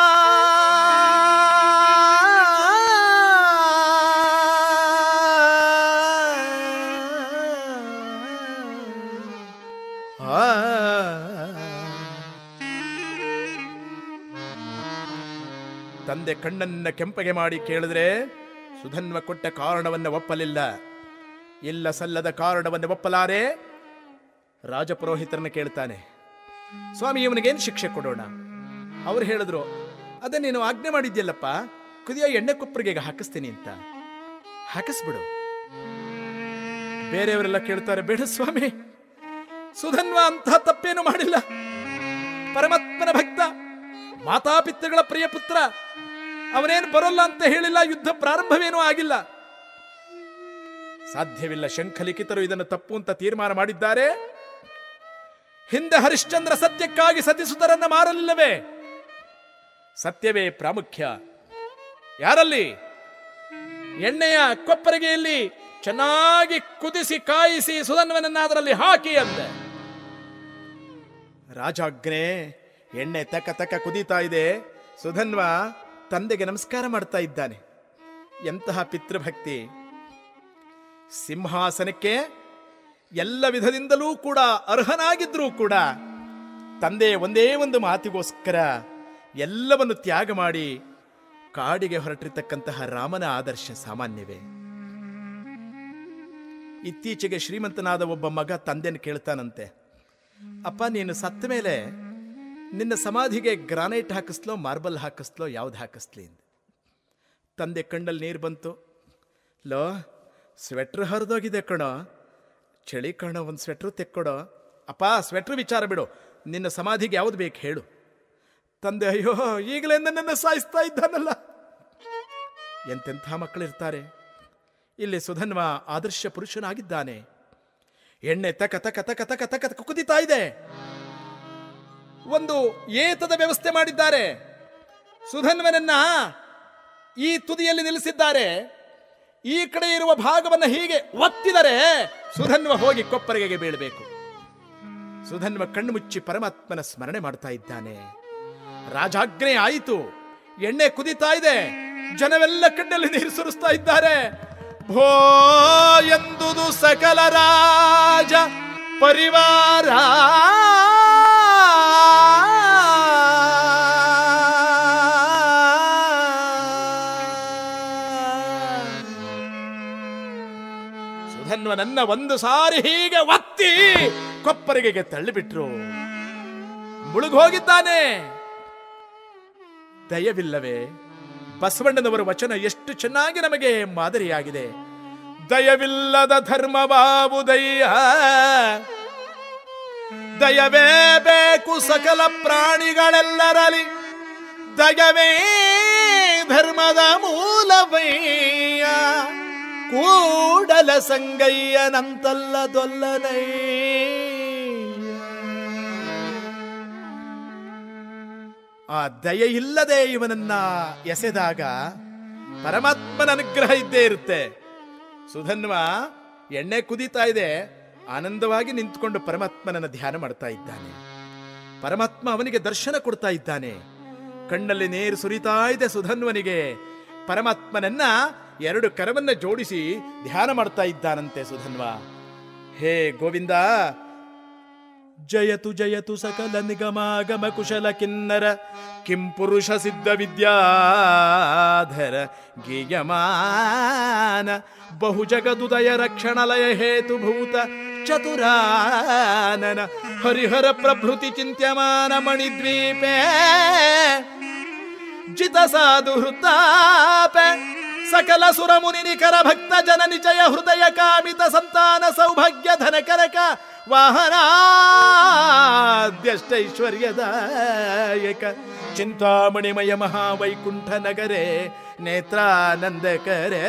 ತಂದೆ ಕಣ್ಣನ್ನ ಕೆಂಪಗೆ ಮಾಡಿ ಕೇಳಿದ್ರೆ ಸುಧನ್ವ ಕೊಟ್ಟ ಕಾರಣವನ್ನ ಒಪ್ಪಲಿಲ್ಲ ಇಲ್ಲ ಸಲ್ಲದ ಕಾರಣವನ್ನು ಒಪ್ಪಲಾರೆ ರಾಜಪುರೋಹಿತರನ್ನ ಕೇಳ್ತಾನೆ ಸ್ವಾಮಿ ಇವನಿಗೇನು ಶಿಕ್ಷೆ ಕೊಡೋಣ ಅವ್ರು ಹೇಳಿದ್ರು ಅದೇ ನೀನು ಆಜ್ಞೆ ಮಾಡಿದ್ಯಲ್ಲಪ್ಪ ಕುದಿಯೋ ಎಣ್ಣೆ ಕೊಪ್ಪರಿಗೆ ಹಾಕಿಸ್ತೀನಿ ಅಂತ ಹಾಕಿಸ್ಬಿಡು ಬೇರೆಯವರೆಲ್ಲ ಕೇಳ್ತಾರೆ ಬೇಡ ಸ್ವಾಮಿ ಸುಧನ್ವ ಅಂತ ತಪ್ಪೇನು ಮಾಡಿಲ್ಲ ಪರಮಾತ್ಮನ ಭಕ್ತ ಮಾತಾಪಿತೃಗಳ ಪ್ರಿಯ ಪುತ್ರ ಅವನೇನು ಬರೋಲ್ಲ ಅಂತ ಹೇಳಿಲ್ಲ ಯುದ್ಧ ಪ್ರಾರಂಭವೇನೂ ಆಗಿಲ್ಲ ಸಾಧ್ಯವಿಲ್ಲ ಶಂಖಲಿಖಿತರು ಇದನ್ನು ತಪ್ಪು ಅಂತ ತೀರ್ಮಾನ ಮಾಡಿದ್ದಾರೆ ಹಿಂದೆ ಹರಿಶ್ಚಂದ್ರ ಸತ್ಯಕ್ಕಾಗಿ ಸತಿಸುತರನ್ನ ಮಾರಲಿಲ್ಲವೇ ಸತ್ಯವೇ ಪ್ರಾಮುಖ್ಯ ಯಾರಲ್ಲಿ ಎಣ್ಣೆಯ ಕೊಪ್ಪರಿಗೆಯಲ್ಲಿ ಚೆನ್ನಾಗಿ ಕುದಿಸಿ ಕಾಯಿಸಿ ಸುಧನ್ವನನ್ನ ಅದರಲ್ಲಿ ಹಾಕಿ ಅಂದೆ ರಾಜಾಜ್ಞೆ ಎಣ್ಣೆ ತಕ ತಕ ಕುದೀತಾ ಇದೆ ಸುಧನ್ವ ತಂದೆಗೆ ನಮಸ್ಕಾರ ಮಾಡ್ತಾ ಇದ್ದಾನೆ ಎಂತಹ ಪಿತೃಭಕ್ತಿ ಸಿಂಹಾಸನಕ್ಕೆ ಎಲ್ಲ ವಿಧದಿಂದಲೂ ಕೂಡ ಅರ್ಹನಾಗಿದ್ರೂ ಕೂಡ ತಂದೆ ಒಂದೇ ಒಂದು ಮಾತಿಗೋಸ್ಕರ ಎಲ್ಲವನ್ನು ತ್ಯಾಗ ಮಾಡಿ ಕಾಡಿಗೆ ಹೊರಟಿರ್ತಕ್ಕಂತಹ ರಾಮನ ಆದರ್ಶ ಸಾಮಾನ್ಯವೇ ಇತ್ತೀಚೆಗೆ ಶ್ರೀಮಂತನಾದ ಒಬ್ಬ ಮಗ ತಂದೆನ ಕೇಳ್ತಾನಂತೆ ಅಪ್ಪ ನೀನು ಸತ್ತ ಮೇಲೆ ನಿನ್ನ ಸಮಾಧಿಗೆ ಗ್ರಾನೈಟ್ ಹಾಕಿಸ್ಲೋ ಮಾರ್ಬಲ್ ಹಾಕಿಸ್ಲೋ ಯಾವ್ದು ಹಾಕಿಸ್ಲಿ ಅಂದೆ ತಂದೆ ಕಣ್ಣಲ್ಲಿ ನೀರು ಬಂತು ಲೋ ಸ್ವೆಟ್ರ್ ಹರಿದೋಗಿದೆ ಕಣೋ ಚಳಿ ಕಣೋ ಒಂದು ಸ್ವೆಟ್ರು ತೆಕ್ಕೊಡೋ ಅಪ್ಪ ಸ್ವೆಟ್ರ್ ವಿಚಾರ ಬಿಡು ನಿನ್ನ ಸಮಾಧಿಗೆ ಯಾವ್ದು ಬೇಕು ಹೇಳು ತಂದೆ ಅಯ್ಯೋ ಈಗಲೇ ನನ್ನನ್ನು ಸಾಯಿಸ್ತಾ ಇದ್ದಾನಲ್ಲ ಎಂತೆಂಥ ಮಕ್ಕಳಿರ್ತಾರೆ ಇಲ್ಲಿ ಸುಧನ್ವ ಆದರ್ಶ ಪುರುಷನಾಗಿದ್ದಾನೆ ಎಣ್ಣೆ ತಕ ತಕ ತಕ ತಕ ತಕ ತಕ ಕುದಿತಾ ಇದೆ ಒಂದು ಏತದ ವ್ಯವಸ್ಥೆ ಮಾಡಿದ್ದಾರೆ ಸುಧನ್ವನನ್ನ ಈ ತುದಿಯಲ್ಲಿ ನಿಲ್ಲಿಸಿದ್ದಾರೆ ಈ ಕಡೆ ಇರುವ ಭಾಗವನ್ನು ಹೀಗೆ ಒತ್ತಿದರೆ ಸುಧನ್ವ ಹೋಗಿ ಕೊಪ್ಪರಿಗೆಗೆ ಬೀಳಬೇಕು ಸುಧನ್ವ ಕಣ್ಣು ಮುಚ್ಚಿ ಪರಮಾತ್ಮನ ಸ್ಮರಣೆ ಮಾಡ್ತಾ ಇದ್ದಾನೆ ರಾಜಾಜ್ಞೆ ಆಯಿತು ಎಣ್ಣೆ ಕುದಿತಾ ಇದೆ ಜನವೆಲ್ಲ ಕಣ್ಣಲ್ಲಿ ನೀರು ಸುರಿಸ್ತಾ ಇದ್ದಾರೆ ಭೋ ಎಂದುದು ಸಕಲ ರಾಜ ಪರಿವಾರ ಸುಧನ್ವನನ್ನ ಒಂದು ಸಾರಿ ಹೀಗೆ ಒತ್ತಿ ಕೊಪ್ಪರಿಗೆಗೆ ತಳ್ಳಿಬಿಟ್ರು ಮುಳುಗೋಗಿದ್ದಾನೆ ದಯವಿಲ್ಲವೇ ಬಸವಣ್ಣನವರ ವಚನ ಎಷ್ಟು ಚೆನ್ನಾಗಿ ನಮಗೆ ಮಾದರಿಯಾಗಿದೆ ದಯವಿಲ್ಲದ ಧರ್ಮವಾವುದಯ್ಯ ದಯವೇ ಬೇಕು ಸಕಲ ಪ್ರಾಣಿಗಳೆಲ್ಲರಲ್ಲಿ ದಯವೇ ಧರ್ಮದ ಮೂಲವಯ್ಯ ಕೂಡಲ ಸಂಗಯ್ಯನಂತಲ್ಲ ಆ ದಯೆ ಇಲ್ಲದೆ ಇವನನ್ನ ಎಸೆದಾಗ ಪರಮಾತ್ಮನ ಅನುಗ್ರಹ ಇದ್ದೇ ಇರುತ್ತೆ ಸುಧನ್ವ ಎಣ್ಣೆ ಕುದೀತಾ ಇದೆ ಆನಂದವಾಗಿ ನಿಂತ್ಕೊಂಡು ಪರಮಾತ್ಮನನ್ನ ಧ್ಯಾನ ಮಾಡ್ತಾ ಇದ್ದಾನೆ ಪರಮಾತ್ಮ ಅವನಿಗೆ ದರ್ಶನ ಕೊಡ್ತಾ ಇದ್ದಾನೆ ಕಣ್ಣಲ್ಲಿ ನೀರು ಸುರಿತಾ ಇದೆ ಸುಧನ್ವನಿಗೆ ಪರಮಾತ್ಮನನ್ನ ಎರಡು ಕರವನ್ನ ಜೋಡಿಸಿ ಧ್ಯಾನ ಮಾಡ್ತಾ ಇದ್ದಾನಂತೆ ಸುಧನ್ವ ಹೇ ಗೋವಿಂದ ಜಯತು ಜಯತು ಸಕಲ ನಿಗಮಾಗಮ ಕುಶಲ ಕಿನ್ನರ ಕಿಂ ಪುರುಷ ಸಿದ್ಧ ವಿದ್ಯಾಧರ ಗೀಯಮಾನ ಬಹು ಜಗದುದಯ ರಕ್ಷಣಲಯ ಹೇತುಭೂತ ಚತುರಾನನ ಹರಿಹರ ಪ್ರಭೃತಿ ಚಿಂತ್ಯಮಾನ ಮಣಿದ್ವೀಪೇ ಜಿತ ಸಾಧು ಹೃತಾಪೆ ಸಕಲ ಸುರ ಮುನಿ ನಿಖರ ಭಕ್ತ ಜನ ನಿಚಯ ಹೃದಯ ಕಾಮಿತ ಸಂತಾನ ಸೌಭಾಗ್ಯ ಧನ ಕನಕ ವಾಹನಾದ್ಯಷ್ಟೈಶ್ವರ್ಯದಾಯಕ ಚಿಂತಾಮಣಿಮಯ ಮಹಾವೈಕುಂಠ ನಗರೆ ನೇತ್ರಾನಂದಕರೇ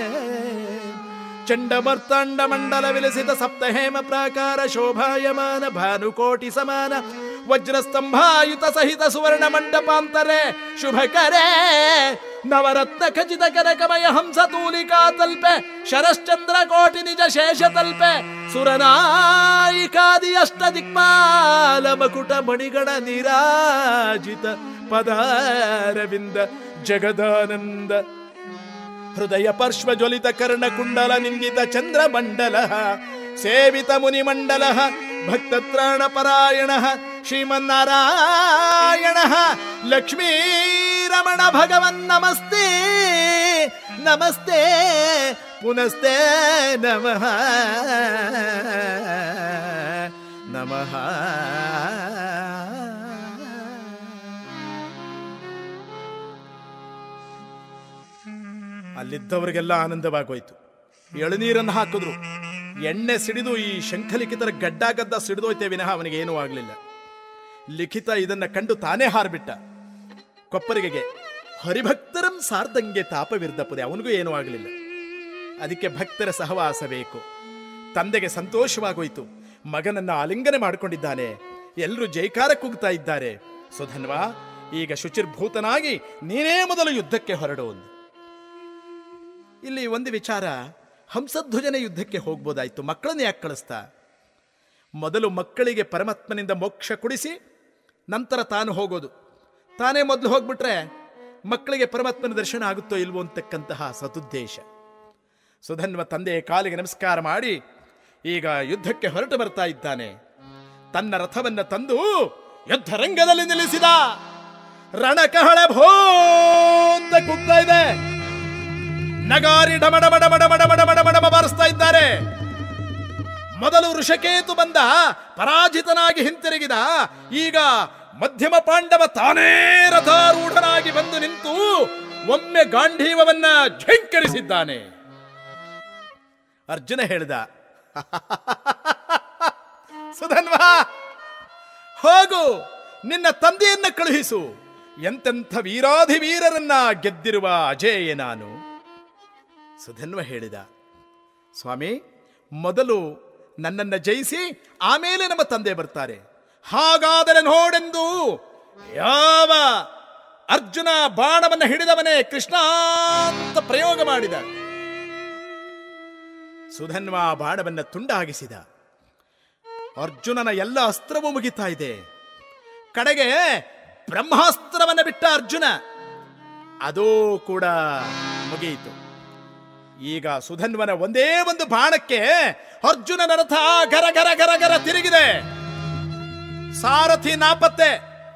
ಚಂಡಮರ್ತಾಂಡ ಮಂಡಲ ವಿಲಸಿತ ಸಪ್ತಹೇಮ ಪ್ರಾಕಾರ ಶೋಭಾಯಮಾನ ಭಾನುಕೋಟಿ ಸಮಾನ ವಜ್ರಸ್ತಂಭಾಯುತ ಸಹಿತ ಸುವರ್ಣ ಮಂಟಪಾಂತರೆ ಶುಭಕರೇ ನವರತ್ನ ಖಚಿತ ಕನಕಮಯ ಹಂಸ ತೂಲಿಕಾ ತಲ್ಪೆ ಶರಶ್ಚಂದ್ರ ಕೋಟಿ ನಿಜ ಶೇಷ ತಲ್ಪೆ ಸುರನಾಯಿಕಾದಿ ಅಷ್ಟ ದಿಕ್ಪಾಲ ಮಕುಟ ಮಣಿಗಣ ನಿರಾಜಿತ ಪದಾರವಿಂದ ಜಗದಾನಂದ ಹೃದಯ ಪಾರ್ಶ್ವ ಜ್ವಲಿತ ಕರ್ಣ ಕುಂಡಲ ನಿಂದಿತ ಚಂದ್ರ ಮಂಡಲ ಸೇವಿತ ಮುನಿ ಮಂಡಲ ಭಕ್ತತ್ರಾಣ ಪರಾಯಣ ಶ್ರೀಮನ್ನಾರಾಯಣ ಲಕ್ಷ್ಮೀ ರಮಣ ಭಗವನ್ ನಮಸ್ತೆ ನಮಸ್ತೆ ಪುನಸ್ತೆ ನಮಃ ನಮಃ ಅಲ್ಲಿದ್ದವರಿಗೆಲ್ಲ ಆನಂದವಾಗೋಯ್ತು ಎಳನೀರನ್ನು ಹಾಕಿದ್ರು ಎಣ್ಣೆ ಸಿಡಿದು ಈ ಶಂಖಲಿಖಿತರ ಗಡ್ಡ ಗದ್ದ ಸಿಡಿದೋಯ್ತೆ ವಿನಃ ಅವನಿಗೆ ಏನೂ ಆಗಲಿಲ್ಲ ಲಿಖಿತ ಇದನ್ನ ಕಂಡು ತಾನೇ ಹಾರ್ಬಿಟ್ಟ ಕೊಪ್ಪರಿಗೆಗೆ ಹರಿಭಕ್ತರಂ ಸಾರ್ಧಂಗೆ ತಾಪವಿರ್ದಪ್ಪದೆ ಅವನಿಗೂ ಏನೂ ಆಗಲಿಲ್ಲ ಅದಕ್ಕೆ ಭಕ್ತರ ಸಹವಾಸ ಬೇಕು ತಂದೆಗೆ ಸಂತೋಷವಾಗೋಯ್ತು ಮಗನನ್ನ ಆಲಿಂಗನೆ ಮಾಡಿಕೊಂಡಿದ್ದಾನೆ ಎಲ್ಲರೂ ಜೈಕಾರ ಕೂಗ್ತಾ ಇದ್ದಾರೆ ಸುಧನ್ವಾ ಈಗ ಶುಚಿರ್ಭೂತನಾಗಿ ನೀನೇ ಮೊದಲು ಯುದ್ಧಕ್ಕೆ ಹೊರಡು ಅಂದು. ಇಲ್ಲಿ ಒಂದು ವಿಚಾರ ಹಂಸಧ್ವಜನ ಯುದ್ಧಕ್ಕೆ ಹೋಗ್ಬೋದಾಯ್ತು ಮಕ್ಕಳನ್ನ ಯಾಕೆ ಕಳಿಸ್ತಾ ಮೊದಲು ಮಕ್ಕಳಿಗೆ ಪರಮಾತ್ಮನಿಂದ ಮೋಕ್ಷ ಕೊಡಿಸಿ ನಂತರ ತಾನು ಹೋಗೋದು ತಾನೇ ಮೊದಲು ಹೋಗ್ಬಿಟ್ರೆ ಮಕ್ಕಳಿಗೆ ಪರಮಾತ್ಮನ ದರ್ಶನ ಆಗುತ್ತೋ ಇಲ್ವೋ ಅಂತಕ್ಕಂತಹ ಸದುದ್ದೇಶ ಸುಧನ್ವ ತಂದೆಯ ಕಾಲಿಗೆ ನಮಸ್ಕಾರ ಮಾಡಿ ಈಗ ಯುದ್ಧಕ್ಕೆ ಹೊರಟು ಬರ್ತಾ ಇದ್ದಾನೆ ತನ್ನ ರಥವನ್ನ ತಂದು ಯುದ್ಧ ರಂಗದಲ್ಲಿ ನಿಲ್ಲಿಸಿದ ರಣಕಹಳ ಭೋ ಅಂತ ಕೂಗ್ತಾ ಇದೆ ನಗಾರಿ ಡಮಡ ಮಡ ಮಡ ಮಡ ಮಡ ಮಡ ಮಡ ಬಾರಿಸ್ತಾ ಇದ್ದಾರೆ ಮೊದಲು ಋಷಕೇತು ಬಂದ ಪರಾಜಿತನಾಗಿ ಹಿಂತಿರುಗಿದ ಈಗ ಮಧ್ಯಮ ಪಾಂಡವ ತಾನೇ ರಥಾರೂಢನಾಗಿ ಬಂದು ನಿಂತು ಒಮ್ಮೆ ಗಾಂಧೀವವನ್ನ ಝಂಕರಿಸಿದ್ದಾನೆ ಅರ್ಜುನ ಹೇಳಿದ ಸುಧನ್ವ ಹೋಗು ನಿನ್ನ ತಂದೆಯನ್ನ ಕಳುಹಿಸು ಎಂತೆಂಥ ವೀರಾಧಿ ವೀರರನ್ನ ಗೆದ್ದಿರುವ ಅಜೇಯ ನಾನು ಸುಧನ್ವ ಹೇಳಿದ ಸ್ವಾಮಿ ಮೊದಲು ನನ್ನನ್ನ ಜಯಿಸಿ ಆಮೇಲೆ ನಮ್ಮ ತಂದೆ ಬರ್ತಾರೆ ಹಾಗಾದರೆ ನೋಡೆಂದು ಯಾವ ಅರ್ಜುನ ಬಾಣವನ್ನ ಹಿಡಿದವನೇ ಕೃಷ್ಣ ಅಂತ ಪ್ರಯೋಗ ಮಾಡಿದ ಸುಧನ್ವ ಬಾಣವನ್ನ ತುಂಡಾಗಿಸಿದ ಅರ್ಜುನನ ಎಲ್ಲ ಅಸ್ತ್ರವೂ ಮುಗಿತಾ ಇದೆ ಕಡೆಗೆ ಬ್ರಹ್ಮಾಸ್ತ್ರವನ್ನ ಬಿಟ್ಟ ಅರ್ಜುನ ಅದೂ ಕೂಡ ಮುಗಿಯಿತು ಈಗ ಸುಧನ್ವನ ಒಂದೇ ಒಂದು ಬಾಣಕ್ಕೆ ಅರ್ಜುನನ ರಥ ಗರ ಗರ ಗರ ಗರ ತಿರುಗಿದೆ ಸಾರಥಿ ನಾಪತ್ತೆ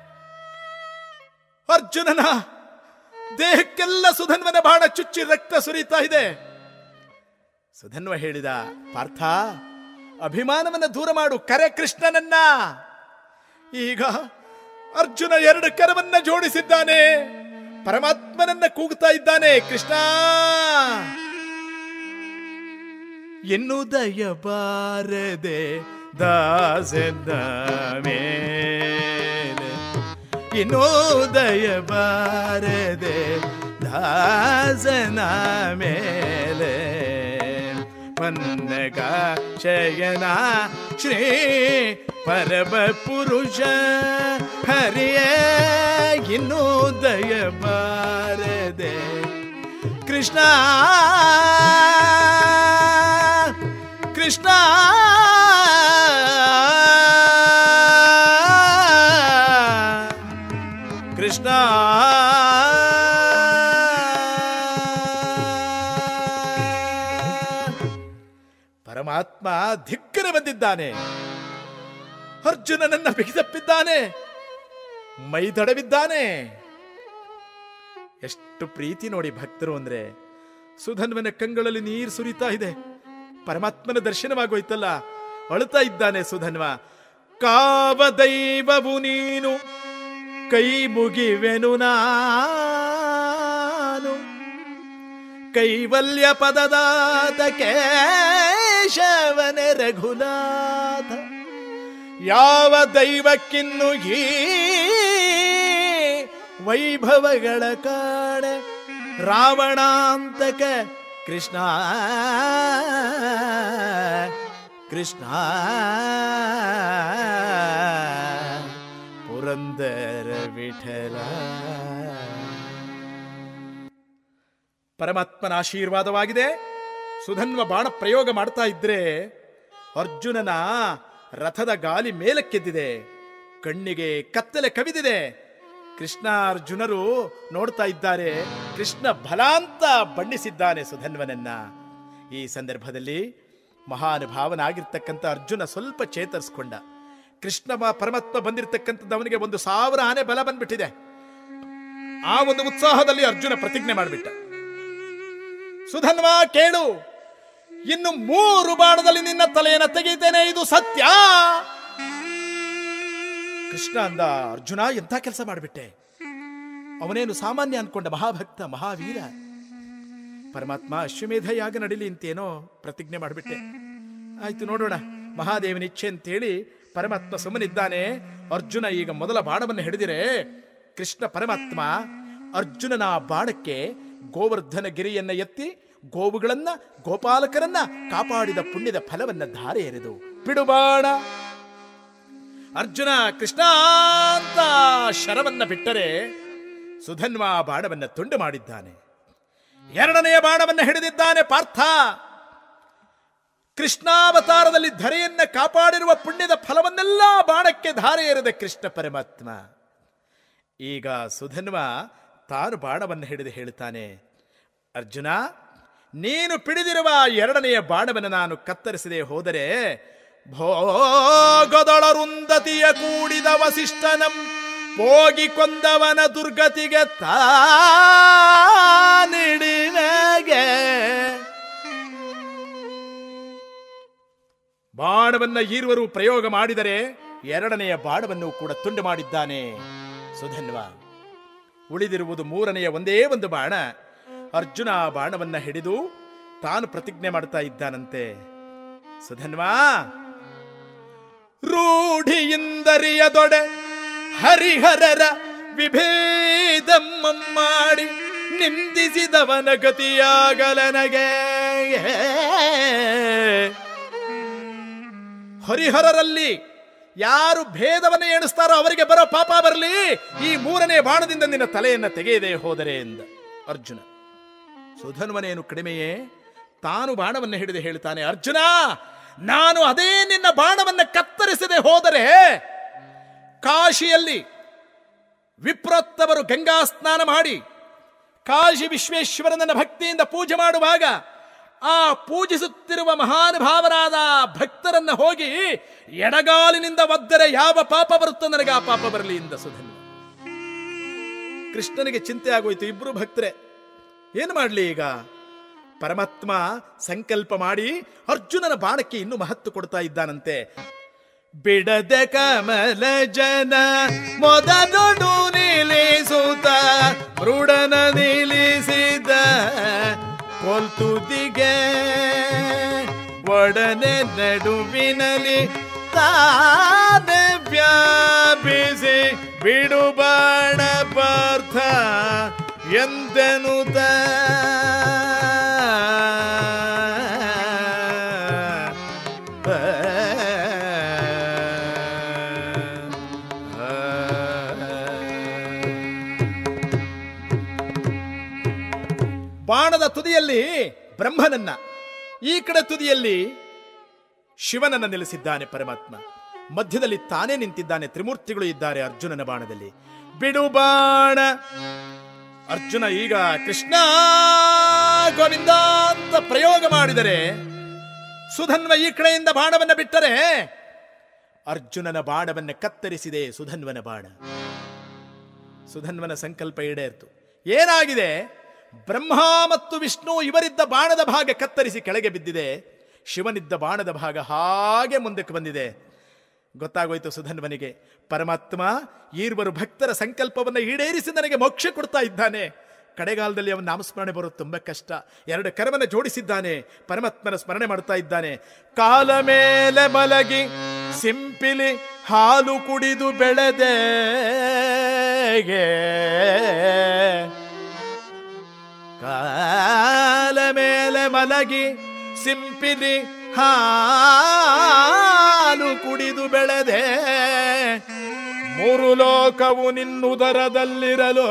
ಅರ್ಜುನನ ದೇಹಕ್ಕೆಲ್ಲ ಸುಧನ್ವನ ಬಾಣ ಚುಚ್ಚಿ ರಕ್ತ ಸುರಿತಾ ಇದೆ ಸುಧನ್ವ ಹೇಳಿದ ಪಾರ್ಥ ಅಭಿಮಾನವನ್ನ ದೂರ ಮಾಡು ಕರೆ ಕೃಷ್ಣನನ್ನ ಈಗ ಅರ್ಜುನ ಎರಡು ಕರವನ್ನ ಜೋಡಿಸಿದ್ದಾನೆ ಪರಮಾತ್ಮನನ್ನ ಕೂಗುತ್ತಾ ಇದ್ದಾನೆ ಕೃಷ್ಣ ಎನ್ನುದಯ ಬಾರದೆ ದಾಸದ ಮೇಲೆ ಇನ್ನೋದಯ ಬಾರದೆ ದಾಸನ ಮೇಲೆ ಪನ್ನಗ ಶಯನ ಶ್ರೀ ಪರಮ ಪುರುಷ ಹರಿಯ ಇನ್ನೋದಯ ಬಾರದೆ ಕೃಷ್ಣ ಕೃಷ್ಣ ಕೃಷ್ಣ ಪರಮಾತ್ಮ ಧಿಕ್ಕನೆ ಬಂದಿದ್ದಾನೆ ಅರ್ಜುನನನ್ನ ಬಿಗಿದಪ್ಪಿದ್ದಾನೆ ಮೈದಡವಿದ್ದಾನೆ ಎಷ್ಟು ಪ್ರೀತಿ ನೋಡಿ ಭಕ್ತರು ಅಂದ್ರೆ ಸುಧನ್ವನ ಕಂಗಳಲ್ಲಿ ನೀರು ಸುರಿತಾ ಇದೆ ಪರಮಾತ್ಮನ ದರ್ಶನವಾಗೋಯ್ತಲ್ಲ ಅಳುತ್ತಾ ಇದ್ದಾನೆ ಸುಧನ್ವ ಕಾವ ದೈವವು ನೀನು ಕೈ ಮುಗಿವೆನು ನಾನು ಕೈವಲ್ಯ ಪದದಾತ ಕೇಶವನೆ ರಘುನಾಥ ಯಾವ ದೈವಕ್ಕಿನ್ನು ಈ ವೈಭವಗಳ ಕಾಣೆ ರಾವಣಾಂತಕ ಕೃಷ್ಣ ಕೃಷ್ಣ ಪುರಂದರ ವಿಠಲ ಪರಮಾತ್ಮನ ಆಶೀರ್ವಾದವಾಗಿದೆ ಸುಧನ್ವ ಬಾಣ ಪ್ರಯೋಗ ಮಾಡ್ತಾ ಇದ್ರೆ ಅರ್ಜುನನ ರಥದ ಗಾಲಿ ಮೇಲಕ್ಕೆದ್ದಿದೆ ಕಣ್ಣಿಗೆ ಕತ್ತಲೆ ಕವಿದಿದೆ ಕೃಷ್ಣ ಅರ್ಜುನರು ನೋಡ್ತಾ ಇದ್ದಾರೆ ಕೃಷ್ಣ ಬಲಾಂತ ಬಣ್ಣಿಸಿದ್ದಾನೆ ಸುಧನ್ವನನ್ನ ಈ ಸಂದರ್ಭದಲ್ಲಿ ಮಹಾನುಭಾವನಾಗಿರ್ತಕ್ಕಂಥ ಅರ್ಜುನ ಸ್ವಲ್ಪ ಚೇತರಿಸ್ಕೊಂಡ ಕೃಷ್ಣ ಮ- ಪರಮಾತ್ಮ ಬಂದಿರತಕ್ಕಂಥದ್ದು ಅವನಿಗೆ ಒಂದು ಸಾವಿರ ಆನೆ ಬಲ ಬಂದ್ಬಿಟ್ಟಿದೆ ಆ ಒಂದು ಉತ್ಸಾಹದಲ್ಲಿ ಅರ್ಜುನ ಪ್ರತಿಜ್ಞೆ ಮಾಡಿಬಿಟ್ಟ ಸುಧನ್ವ ಕೇಳು ಇನ್ನು ಮೂರು ಬಾಣದಲ್ಲಿ ನಿನ್ನ ತಲೆಯನ್ನು ತೆಗೆಯುತ್ತೇನೆ ಇದು ಸತ್ಯ ಕೃಷ್ಣ ಅಂದ ಅರ್ಜುನ ಎಂಥ ಕೆಲಸ ಮಾಡಿಬಿಟ್ಟೆ ಅವನೇನು ಸಾಮಾನ್ಯ ಅನ್ಕೊಂಡ ಮಹಾಭಕ್ತ ಮಹಾವೀರ ಪರಮಾತ್ಮ ಅಶ್ವಮೇಧ ಯಾಗ ನಡಿಲಿ ಅಂತೇನೋ ಪ್ರತಿಜ್ಞೆ ಮಾಡಿಬಿಟ್ಟೆ ಆಯ್ತು ನೋಡೋಣ ಮಹಾದೇವನ ಇಚ್ಛೆ ಅಂತೇಳಿ ಪರಮಾತ್ಮ ಸುಮ್ಮನಿದ್ದಾನೆ ಅರ್ಜುನ ಈಗ ಮೊದಲ ಬಾಣವನ್ನು ಹಿಡಿದಿರೆ ಕೃಷ್ಣ ಪರಮಾತ್ಮ ಅರ್ಜುನನ ಬಾಣಕ್ಕೆ ಗೋವರ್ಧನ ಗಿರಿಯನ್ನ ಎತ್ತಿ ಗೋವುಗಳನ್ನ ಗೋಪಾಲಕರನ್ನ ಕಾಪಾಡಿದ ಪುಣ್ಯದ ಫಲವನ್ನ ಧಾರೆ ಎರೆದು ಬಿಡುಬಾಣ ಅರ್ಜುನ ಕೃಷ್ಣ ಅಂತ ಶರವನ್ನ ಬಿಟ್ಟರೆ ಸುಧನ್ವ ಬಾಣವನ್ನ ತುಂಡು ಮಾಡಿದ್ದಾನೆ ಎರಡನೆಯ ಬಾಣವನ್ನ ಹಿಡಿದಿದ್ದಾನೆ ಪಾರ್ಥ ಕೃಷ್ಣಾವತಾರದಲ್ಲಿ ಧರೆಯನ್ನ ಕಾಪಾಡಿರುವ ಪುಣ್ಯದ ಫಲವನ್ನೆಲ್ಲ ಬಾಣಕ್ಕೆ ಧಾರೆ ಎರೆದ ಕೃಷ್ಣ ಪರಮಾತ್ಮ ಈಗ ಸುಧನ್ವ ತಾನು ಬಾಣವನ್ನು ಹಿಡಿದು ಹೇಳುತ್ತಾನೆ ಅರ್ಜುನ ನೀನು ಪಿಡಿದಿರುವ ಎರಡನೆಯ ಬಾಣವನ್ನು ನಾನು ಕತ್ತರಿಸದೆ ಹೋದರೆ ಭೋಗದೊಳರುಂದತಿಯ ಕೂಡಿದ ವಸಿಷ್ಠನಂ ಹೋಗಿ ಕೊಂದವನ ದುರ್ಗತಿಗೆ ತಾನಿಡಿವೆಗೆ ಬಾಣವನ್ನ ಈರುವರು ಪ್ರಯೋಗ ಮಾಡಿದರೆ ಎರಡನೆಯ ಬಾಣವನ್ನು ಕೂಡ ತುಂಡು ಮಾಡಿದ್ದಾನೆ ಸುಧನ್ವ ಉಳಿದಿರುವುದು ಮೂರನೆಯ ಒಂದೇ ಒಂದು ಬಾಣ ಅರ್ಜುನ ಆ ಬಾಣವನ್ನ ಹಿಡಿದು ತಾನು ಪ್ರತಿಜ್ಞೆ ಮಾಡ್ತಾ ಇದ್ದಾನಂತೆ ಸುಧನ್ವಾ ರೂಢಿಯಿಂದರಿಯದೊಡೆ ಹರಿಹರರ ವಿಭೇದಮ್ಮ ಮಾಡಿ ನಿಂದಿಸಿದವನ ಗತಿಯಾಗಲನಗೆ ಹರಿಹರರಲ್ಲಿ ಯಾರು ಭೇದವನ್ನು ಎಣಿಸ್ತಾರೋ ಅವರಿಗೆ ಬರೋ ಪಾಪ ಬರಲಿ ಈ ಮೂರನೇ ಬಾಣದಿಂದ ನಿನ್ನ ತಲೆಯನ್ನ ತೆಗೆಯದೆ ಹೋದರೆ ಎಂದ ಅರ್ಜುನ ಸುಧನ್ವನೇನು ಕಡಿಮೆಯೇ ತಾನು ಬಾಣವನ್ನು ಹಿಡಿದು ಹೇಳ್ತಾನೆ ಅರ್ಜುನ ನಾನು ಅದೇ ನಿನ್ನ ಬಾಣವನ್ನು ಕತ್ತರಿಸದೆ ಹೋದರೆ ಕಾಶಿಯಲ್ಲಿ ವಿಪ್ರೋತ್ತವರು ಗಂಗಾ ಸ್ನಾನ ಮಾಡಿ ಕಾಶಿ ವಿಶ್ವೇಶ್ವರನನ್ನ ಭಕ್ತಿಯಿಂದ ಪೂಜೆ ಮಾಡುವಾಗ ಆ ಪೂಜಿಸುತ್ತಿರುವ ಮಹಾನುಭಾವರಾದ ಭಕ್ತರನ್ನ ಹೋಗಿ ಎಡಗಾಲಿನಿಂದ ಒದ್ದರೆ ಯಾವ ಪಾಪ ಬರುತ್ತೋ ನನಗೆ ಆ ಪಾಪ ಬರಲಿ ಇಂದ ಸುಧನ್ವ ಕೃಷ್ಣನಿಗೆ ಚಿಂತೆ ಆಗೋಯ್ತು ಇಬ್ರು ಭಕ್ತರೆ ಏನು ಮಾಡಲಿ ಈಗ ಪರಮಾತ್ಮ ಸಂಕಲ್ಪ ಮಾಡಿ ಅರ್ಜುನನ ಬಾಣಕ್ಕೆ ಇನ್ನೂ ಮಹತ್ವ ಕೊಡ್ತಾ ಇದ್ದಾನಂತೆ ಬಿಡದೆ ಕಮಲ ಜನ ಮೊದಲೊಡು ನಿಲ್ಲಿಸುತ್ತ ಮೃಡನ ನಿಲ್ಲಿಸಿದ ಕೊಲ್ತುದಿಗೆ ಒಡನೆ ನಡುವಿನಲ್ಲಿ ತಾನೆ ವ್ಯಾಪಿಸಿ ಬಿಡುಬಾಣ ಪಾರ್ಥ ಎಂದೆನುತ ಬಾಣದ ತುದಿಯಲ್ಲಿ ಬ್ರಹ್ಮನನ್ನ ಈ ಕಡೆ ತುದಿಯಲ್ಲಿ ಶಿವನನ್ನ ನಿಲ್ಲಿಸಿದ್ದಾನೆ ಪರಮಾತ್ಮ ಮಧ್ಯದಲ್ಲಿ ತಾನೇ ನಿಂತಿದ್ದಾನೆ ತ್ರಿಮೂರ್ತಿಗಳು ಇದ್ದಾರೆ ಅರ್ಜುನನ ಬಾಣದಲ್ಲಿ ಬಿಡು ಬಾಣ ಅರ್ಜುನ ಈಗ ಕೃಷ್ಣ ಗೋವಿಂದ ಅಂತ ಪ್ರಯೋಗ ಮಾಡಿದರೆ ಸುಧನ್ವ ಈ ಕಡೆಯಿಂದ ಬಾಣವನ್ನ ಬಿಟ್ಟರೆ ಅರ್ಜುನನ ಬಾಣವನ್ನ ಕತ್ತರಿಸಿದೆ ಸುಧನ್ವನ ಬಾಣ ಸುಧನ್ವನ ಸಂಕಲ್ಪ ಈಡೇರ್ತು ಏನಾಗಿದೆ ಬ್ರಹ್ಮ ಮತ್ತು ವಿಷ್ಣು ಇವರಿದ್ದ ಬಾಣದ ಭಾಗ ಕತ್ತರಿಸಿ ಕೆಳಗೆ ಬಿದ್ದಿದೆ ಶಿವನಿದ್ದ ಬಾಣದ ಭಾಗ ಹಾಗೆ ಮುಂದಕ್ಕೆ ಬಂದಿದೆ ಗೊತ್ತಾಗೋಯ್ತು ಸುಧನ್ವನಿಗೆ ಪರಮಾತ್ಮ ಈರ್ವರು ಭಕ್ತರ ಸಂಕಲ್ಪವನ್ನು ಈಡೇರಿಸಿ ನನಗೆ ಮೋಕ್ಷ ಕೊಡ್ತಾ ಇದ್ದಾನೆ ಕಡೆಗಾಲದಲ್ಲಿ ಅವನ ನಾಮಸ್ಮರಣೆ ಬರೋದು ತುಂಬ ಕಷ್ಟ ಎರಡು ಕರವನ್ನ ಜೋಡಿಸಿದ್ದಾನೆ ಪರಮಾತ್ಮನ ಸ್ಮರಣೆ ಮಾಡ್ತಾ ಇದ್ದಾನೆ ಕಾಲ ಮೇಲೆ ಮಲಗಿ ಸಿಂಪಿಲಿ ಹಾಲು ಕುಡಿದು ಬೆಳೆದೆ ಕಾಲ ಮೇಲೆ ಮಲಗಿ ಸಿಂಪಿಲಿ ಹಾಲು ಕುಡಿದು ಬೆಳೆದೆ ಮೂರು ಲೋಕವು ನಿನ್ನುದರದಲ್ಲಿರಲು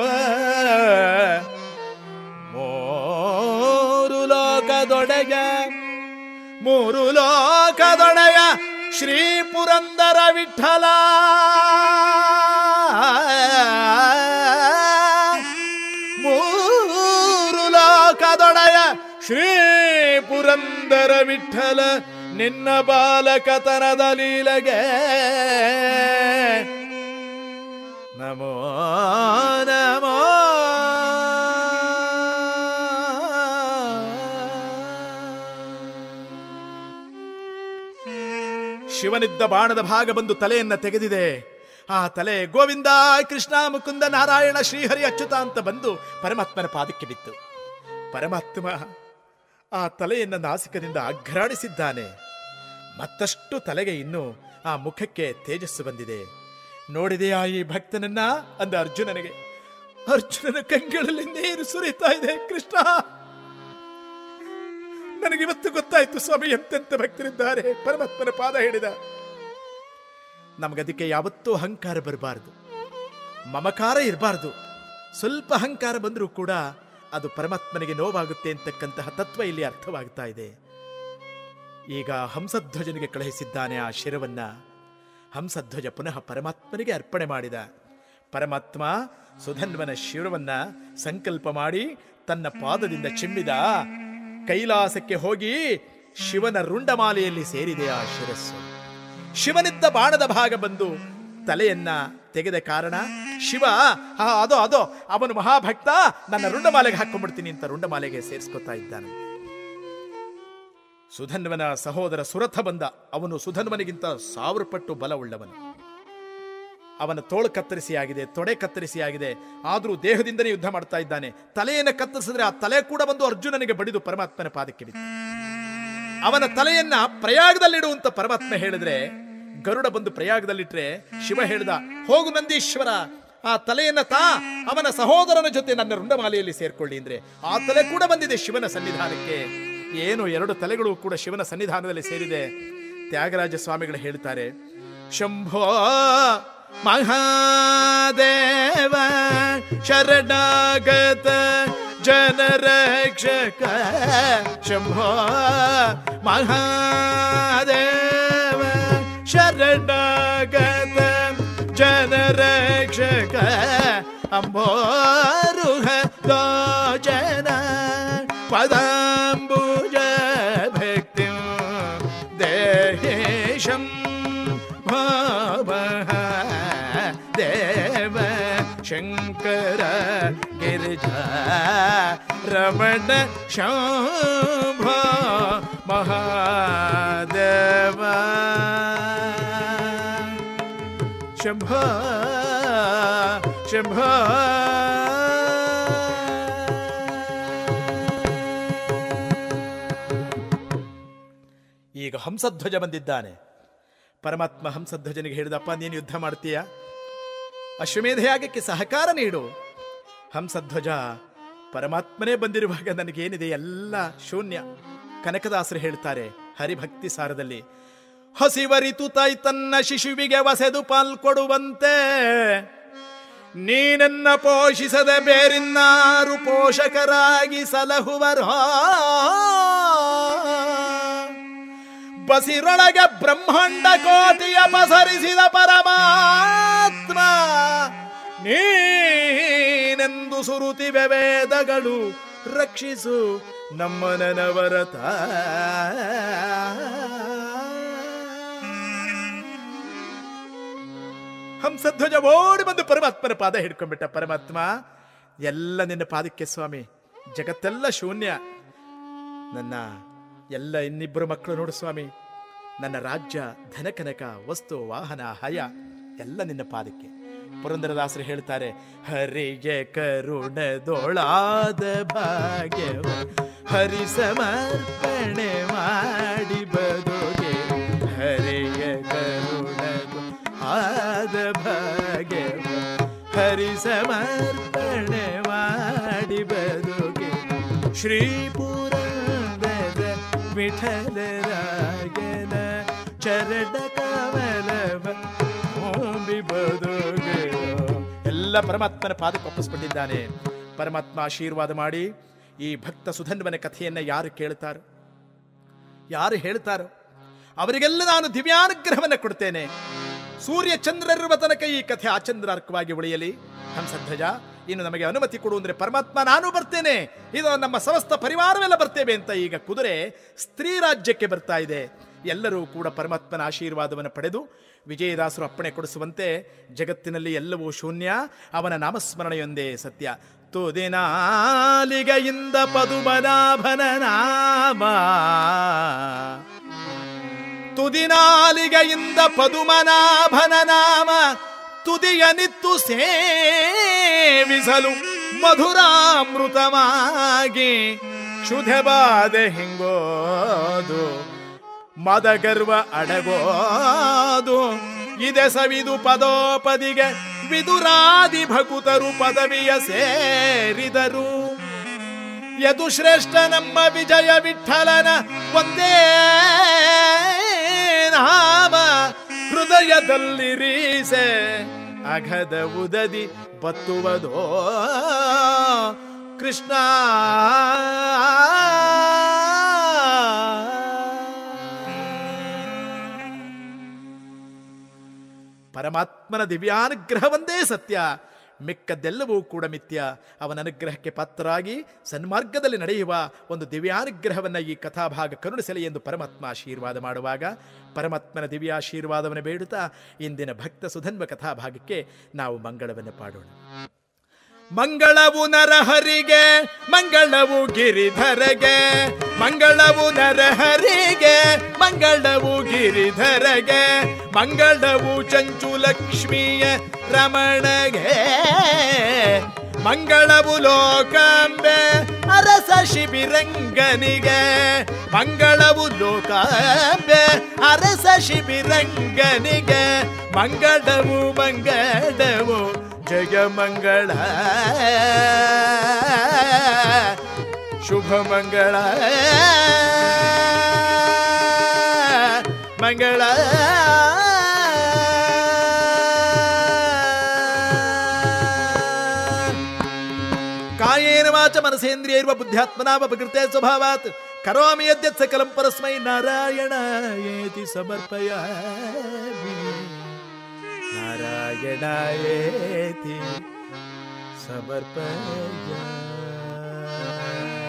ಮೂರು ಲೋಕದೊಡೆಗ ಮೂರು ಲೋಕದೊಡೆಯ ಶ್ರೀ ಪುರಂದರ ವಿಠಲ ಮೂರು ಲೋಕದೊಡೆಯ ಶ್ರೀ ಪುರಂದರ ವಿಠಲ ನಿನ್ನ ಬಾಲಕತನದ ಲೀಲಗೆ ನಮೋ ನಮೋ ಶಿವನಿದ್ದ ಬಾಣದ ಭಾಗ ಬಂದು ತಲೆಯನ್ನ ತೆಗೆದಿದೆ ಆ ತಲೆ ಗೋವಿಂದ ಕೃಷ್ಣ ಮುಕುಂದ ನಾರಾಯಣ ಶ್ರೀಹರಿ ಅಚ್ಯುತ ಅಂತ ಬಂದು ಪರಮಾತ್ಮನ ಪಾದಕ್ಕೆ ಬಿತ್ತು ಪರಮಾತ್ಮ ಆ ತಲೆಯನ್ನ ನಾಸಿಕದಿಂದ ಅಘ್ರಾಣಿಸಿದ್ದಾನೆ ಮತ್ತಷ್ಟು ತಲೆಗೆ ಇನ್ನು ಆ ಮುಖಕ್ಕೆ ತೇಜಸ್ಸು ಬಂದಿದೆ ನೋಡಿದೆಯಾ ಈ ಭಕ್ತನನ್ನ ಅಂದ ಅರ್ಜುನನಿಗೆ ಅರ್ಜುನನ ಕಂಗಳಲ್ಲಿ ನೀರು ಸುರಿತಾ ಇದೆ ಕೃಷ್ಣ ನನಗಿವತ್ತು ಗೊತ್ತಾಯ್ತು ಸ್ವಾಮಿ ಎಂತೆಂತ ಭಕ್ತರಿದ್ದಾರೆ ಪರಮಾತ್ಮನ ಪಾದ ಹಿಡಿದ ನಮಗದಕ್ಕೆ ಯಾವತ್ತೂ ಅಹಂಕಾರ ಬರಬಾರದು ಮಮಕಾರ ಇರಬಾರ್ದು ಸ್ವಲ್ಪ ಅಹಂಕಾರ ಬಂದರೂ ಕೂಡ ಅದು ಪರಮಾತ್ಮನಿಗೆ ನೋವಾಗುತ್ತೆ ಅಂತಕ್ಕಂತಹ ತತ್ವ ಇಲ್ಲಿ ಅರ್ಥವಾಗ್ತಾ ಇದೆ ಈಗ ಹಂಸಧ್ವಜನಿಗೆ ಕಳುಹಿಸಿದ್ದಾನೆ ಆ ಶಿರವನ್ನ ಹಂಸಧ್ವಜ ಪುನಃ ಪರಮಾತ್ಮನಿಗೆ ಅರ್ಪಣೆ ಮಾಡಿದ ಪರಮಾತ್ಮ ಸುಧನ್ವನ ಶಿರವನ್ನ ಸಂಕಲ್ಪ ಮಾಡಿ ತನ್ನ ಪಾದದಿಂದ ಚಿಮ್ಮಿದ ಕೈಲಾಸಕ್ಕೆ ಹೋಗಿ ಶಿವನ ರುಂಡಮಾಲೆಯಲ್ಲಿ ಸೇರಿದೆ ಆ ಶಿರಸ್ಸು ಶಿವನಿದ್ದ ಬಾಣದ ಭಾಗ ಬಂದು ತಲೆಯನ್ನ ತೆಗೆದ ಕಾರಣ ಶಿವ ಆ, ಅದೋ ಅದೋ ಅವನು ಮಹಾಭಕ್ತ ನನ್ನ ರುಂಡಮಾಲೆಗೆ ಹಾಕೊಂಡ್ಬಿಡ್ತೀನಿ ಅಂತ ರುಂಡಮಾಲೆಗೆ ಸೇರಿಸ್ಕೊತಾ ಇದ್ದಾನೆ ಸುಧನ್ವನ ಸಹೋದರ ಸುರಥ ಬಂದ ಅವನು ಸುಧನ್ವನಿಗಿಂತ ಸಾವಿರ ಪಟ್ಟು ಬಲವುಳ್ಳವನು ಅವನ ತೋಳು ಕತ್ತರಿಸಿಯಾಗಿದೆ ತೊಡೆ ಕತ್ತರಿಸಿಯಾಗಿದೆ ಆದರೂ ದೇಹದಿಂದಲೇ ಯುದ್ಧ ಮಾಡ್ತಾ ಇದ್ದಾನೆ ತಲೆಯನ್ನು ಕತ್ತರಿಸಿದ್ರೆ ಆ ತಲೆ ಕೂಡ ಬಂದು ಅರ್ಜುನನಿಗೆ ಬಡಿದು ಪರಮಾತ್ಮನ ಪಾದಕ್ಕೆ ಬಿತ್ತು ಅವನ ತಲೆಯನ್ನ ಪ್ರಯಾಗದಲ್ಲಿಡುವಂತ ಪರಮಾತ್ಮ ಹೇಳಿದ್ರೆ ಗರುಡ ಬಂದು ಪ್ರಯಾಗದಲ್ಲಿಟ್ರೆ ಶಿವ ಹೇಳ್ದ ಹೋಗು ನಂದೀಶ್ವರ ಆ ತಲೆಯನ್ನ ತಾ ಅವನ ಸಹೋದರನ ಜೊತೆ ನನ್ನ ರುಂಡಮಾಲೆಯಲ್ಲಿ ಸೇರ್ಕೊಳ್ಳಿ ಅಂದ್ರೆ ಆ ತಲೆ ಕೂಡ ಬಂದಿದೆ ಶಿವನ ಸನ್ನಿಧಾನಕ್ಕೆ ಏನು ಎರಡು ತಲೆಗಳು ಕೂಡ ಶಿವನ ಸನ್ನಿಧಾನದಲ್ಲಿ ಸೇರಿದೆ ತ್ಯಾಗರಾಜ ಸ್ವಾಮಿಗಳು ಹೇಳ್ತಾರೆ ಶಂಭೋ ಮಹಾದೇವ ಶರಣಾಗತ ಜನರಕ್ಷಕ ಶಂಭೋ ಮಹಾದೇವ ಶರಣಾಗತ ಜನರಕ್ಷಕ ಅಂಬೋರುಹ ಲೋಚನ ಪದಾಂಬುಜ ಭಕ್ತಿ ದೇಹೇಶಂ ಭಾವ ದೇವ ಶಂಕರ ಗಿರಿಜಾ ರಮಣ ಶಂಭ ಮಹಾದೇವ ಶಂಭ ಶಂಭ ಈಗ ಹಂಸಧ್ವಜ ಬಂದಿದ್ದಾನೆ ಪರಮಾತ್ಮ ಹಂಸಧ್ವಜನಿಗೆ ಹೇಳಿದಪ್ಪ ನೀನು ಯುದ್ಧ ಮಾಡ್ತೀಯ ಅಶ್ವಮೇಧ ಯಾಗಕ್ಕೆ ಸಹಕಾರ ನೀಡು ಹಂಸಧ್ವಜ ಪರಮಾತ್ಮನೇ ಬಂದಿರುವಾಗ ನನಗೇನಿದೆ ಎಲ್ಲ ಶೂನ್ಯ ಕನಕದಾಸರು ಹೇಳ್ತಾರೆ ಹರಿಭಕ್ತಿ ಸಾರದಲ್ಲಿ ಹಸಿವರಿತು ತಾಯಿ ತನ್ನ ಶಿಶುವಿಗೆ ವಸೆದು ಪಾಲ್ಕೊಡುವಂತೆ ನೀನನ್ನ ಪೋಷಿಸದ ಬೇರಿನ್ನಾರು ಪೋಷಕರಾಗಿ ಸಲಹುವರೋ ಬಸಿರೊಳಗೆ ಬ್ರಹ್ಮಾಂಡ ಕೋಟಿಯ ಪಸರಿಸಿದ ಪರಮಾತ್ಮ ನೀನೆಂದು ಸುರುತಿವೆ ವೇದಗಳು ರಕ್ಷಿಸು ನಮ್ಮ ನನವರತ ಹಂಸಧ್ವಜ ಓಡಿ ಬಂದು ಪರಮಾತ್ಮನ ಪಾದ ಹಿಡ್ಕೊಂಡ್ಬಿಟ್ಟ ಪರಮಾತ್ಮ ಎಲ್ಲ ನಿನ್ನ ಪಾದಕ್ಕೆ ಸ್ವಾಮಿ ಜಗತ್ತೆಲ್ಲ ಶೂನ್ಯ ನನ್ನ ಎಲ್ಲ ಇನ್ನಿಬ್ಬರು ಮಕ್ಕಳು ನೋಡು ಸ್ವಾಮಿ ನನ್ನ ರಾಜ್ಯ ಧನಕನಕ ವಸ್ತು ವಾಹನ ಹಯ ಎಲ್ಲ ನಿನ್ನ ಪಾದಕ್ಕೆ ಪುರಂದರದಾಸರು ಹೇಳ್ತಾರೆ ಹರಿಗೆ ಕರುಣದೊಳಾದ ಭಾಗ್ಯವ ಹರಿ ಸಮರ್ಪಣೆ ಮಾಡಿ ಬದುಗೆ ಹರಿಯ ಕರುಣದು ಆದ ಭಾಗ್ಯವ ಹರಿ ಸಮರ್ಪಣೆ ಮಾಡಿ ಬದುಗೆ ಶ್ರೀ ಪುರಂದರ ವಿಠಲರಾಗನ ಚರಣ ಕಮಲವ ಓಂಬಿ ಬದುಗೆ ಎಲ್ಲ ಪರಮಾತ್ಮನ ಪಾದಕ್ಕೆ ಒಪ್ಪಿಸ್ಬಿಟ್ಟಿದ್ದಾನೆ ಪರಮಾತ್ಮ ಆಶೀರ್ವಾದ ಮಾಡಿ ಈ ಭಕ್ತ ಸುಧನ್ವನ ಕಥೆಯನ್ನ ಯಾರು ಕೇಳ್ತಾರೋ ಯಾರು ಹೇಳ್ತಾರೋ ಅವರಿಗೆಲ್ಲ ನಾನು ದಿವ್ಯಾನುಗ್ರಹವನ್ನು ಕೊಡ್ತೇನೆ ಸೂರ್ಯ ಚಂದ್ರರಿರುವ ತನಕ ಈ ಕಥೆ ಆಚಂದ್ರಾರ್ಕವಾಗಿ ಉಳಿಯಲಿ ಹಂಸಧ್ವಜ ಇನ್ನು ನಮಗೆ ಅನುಮತಿ ಕೊಡು ಅಂದ್ರೆ ಪರಮಾತ್ಮ ನಾನು ಬರ್ತೇನೆ ಇದು ನಮ್ಮ ಸಮಸ್ತ ಪರಿವಾರವೆಲ್ಲ ಬರ್ತೇವೆ ಅಂತ ಈಗ ಕುದುರೆ ಸ್ತ್ರೀ ರಾಜ್ಯಕ್ಕೆ ಬರ್ತಾ ಇದೆ ಎಲ್ಲರೂ ಕೂಡ ಪರಮಾತ್ಮನ ಆಶೀರ್ವಾದವನ್ನು ಪಡೆದು ವಿಜಯದಾಸರು ಅಪ್ಪಣೆ ಕೊಡಿಸುವಂತೆ ಜಗತ್ತಿನಲ್ಲಿ ಎಲ್ಲವೂ ಶೂನ್ಯ ಅವನ ನಾಮಸ್ಮರಣೆಯೊಂದೇ ಸತ್ಯ ತುದಿನಾಲಿಗೆಯಿಂದ ಪದುಮನಾಭನ ನಾಮ ತುದಿನಾಲಿಗೆಯಿಂದ ಪದುಮನಾಭನ ನಾಮ ತುದಿಯ ನಿತ್ತು ಸೇವಿಸಲು ಮಧುರಾಮೃತವಾಗಿ ಕ್ಷುಧಬಾದೆ ಹಿಂಗೋದು ಮದಗರ್ವ ಅಡಗೋದು ಇದೆ ಸವಿದು ಪದೋಪದಿಗೆ ವಿದುರಾದಿ ಭಕುತರು ಪದವಿಯ ಸೇರಿದರು ಯದು ಶ್ರೇಷ್ಠ ನಮ್ಮ ವಿಜಯ ವಿಠಲನ ಒಂದೇ ನಾಮ ಹೃದಯದಲ್ಲಿರೀಸೆ ಅಘದ ಉದದಿ ಬತ್ತುವುದೋ ಕೃಷ್ಣ ಪರಮಾತ್ಮನ ದಿವ್ಯಾನುಗ್ರಹವೊಂದೇ ಸತ್ಯ ಮಿಕ್ಕದ್ದೆಲ್ಲವೂ ಕೂಡ ಮಿಥ್ಯ ಅವನ ಅನುಗ್ರಹಕ್ಕೆ ಪಾತ್ರರಾಗಿ ಸನ್ಮಾರ್ಗದಲ್ಲಿ ನಡೆಯುವ ಒಂದು ದಿವ್ಯಾನುಗ್ರಹವನ್ನು ಈ ಕಥಾಭಾಗ ಕರುಣಿಸಲಿ ಎಂದು ಪರಮಾತ್ಮ ಆಶೀರ್ವಾದ ಮಾಡುವಾಗ ಪರಮಾತ್ಮನ ದಿವ್ಯಾಶೀರ್ವಾದವನ್ನು ಬೇಡುತ್ತಾ ಇಂದಿನ ಭಕ್ತ ಸುಧನ್ವ ಕಥಾಭಾಗಕ್ಕೆ ನಾವು ಮಂಗಳವನ್ನು ಪಾಡೋಣ ಮಂಗಳವು ನರಹರಿಗೆ ಮಂಗಳವು ಗಿರಿಧರಗೆ ಮಂಗಳವು ನರಹರಿಗೆ ಮಂಗಳವು ಗಿರಿಧರಗೆ ಮಂಗಳವು ಚಂಚು ಲಕ್ಷ್ಮಿಯ ರಮಣಗೆ ಮಂಗಳವು ಲೋಕಾಂಬೆ ಅರಸ ಶಿಬಿರಂಗನಿಗೆ ಮಂಗಳವು ಲೋಕಾಂಬೆ ಅರಸ ಶಿಬಿರಂಗನಿಗೆ ಮಂಗಳವು ಮಂಗಳವು ಜಯ ಮಂಗಳ ಶುಭ ಮಂಗಳ ಮಂಗಳ ಕಾಯೇನ ವಾಚ ಮನಸ ಮನಸೇಂದ್ರಿಯೈರ್ವ ಬುದ್ಧ್ಯಾತ್ಮನಾವ ಪ್ರಕೃತೆ ಸ್ವಭಾವಾತ್ ಕರೋಮಿ ಯದ್ಯತ್ ಸಕಲಂ ಪರಸ್ಮೈ ನಾರಾಯಣಾಯೇತಿ ಸಮರ್ಪಯಾಮಿ ನಾರಾಯಣಾಯೇತಿ ಸಮರ್ಪಯಾಮಿ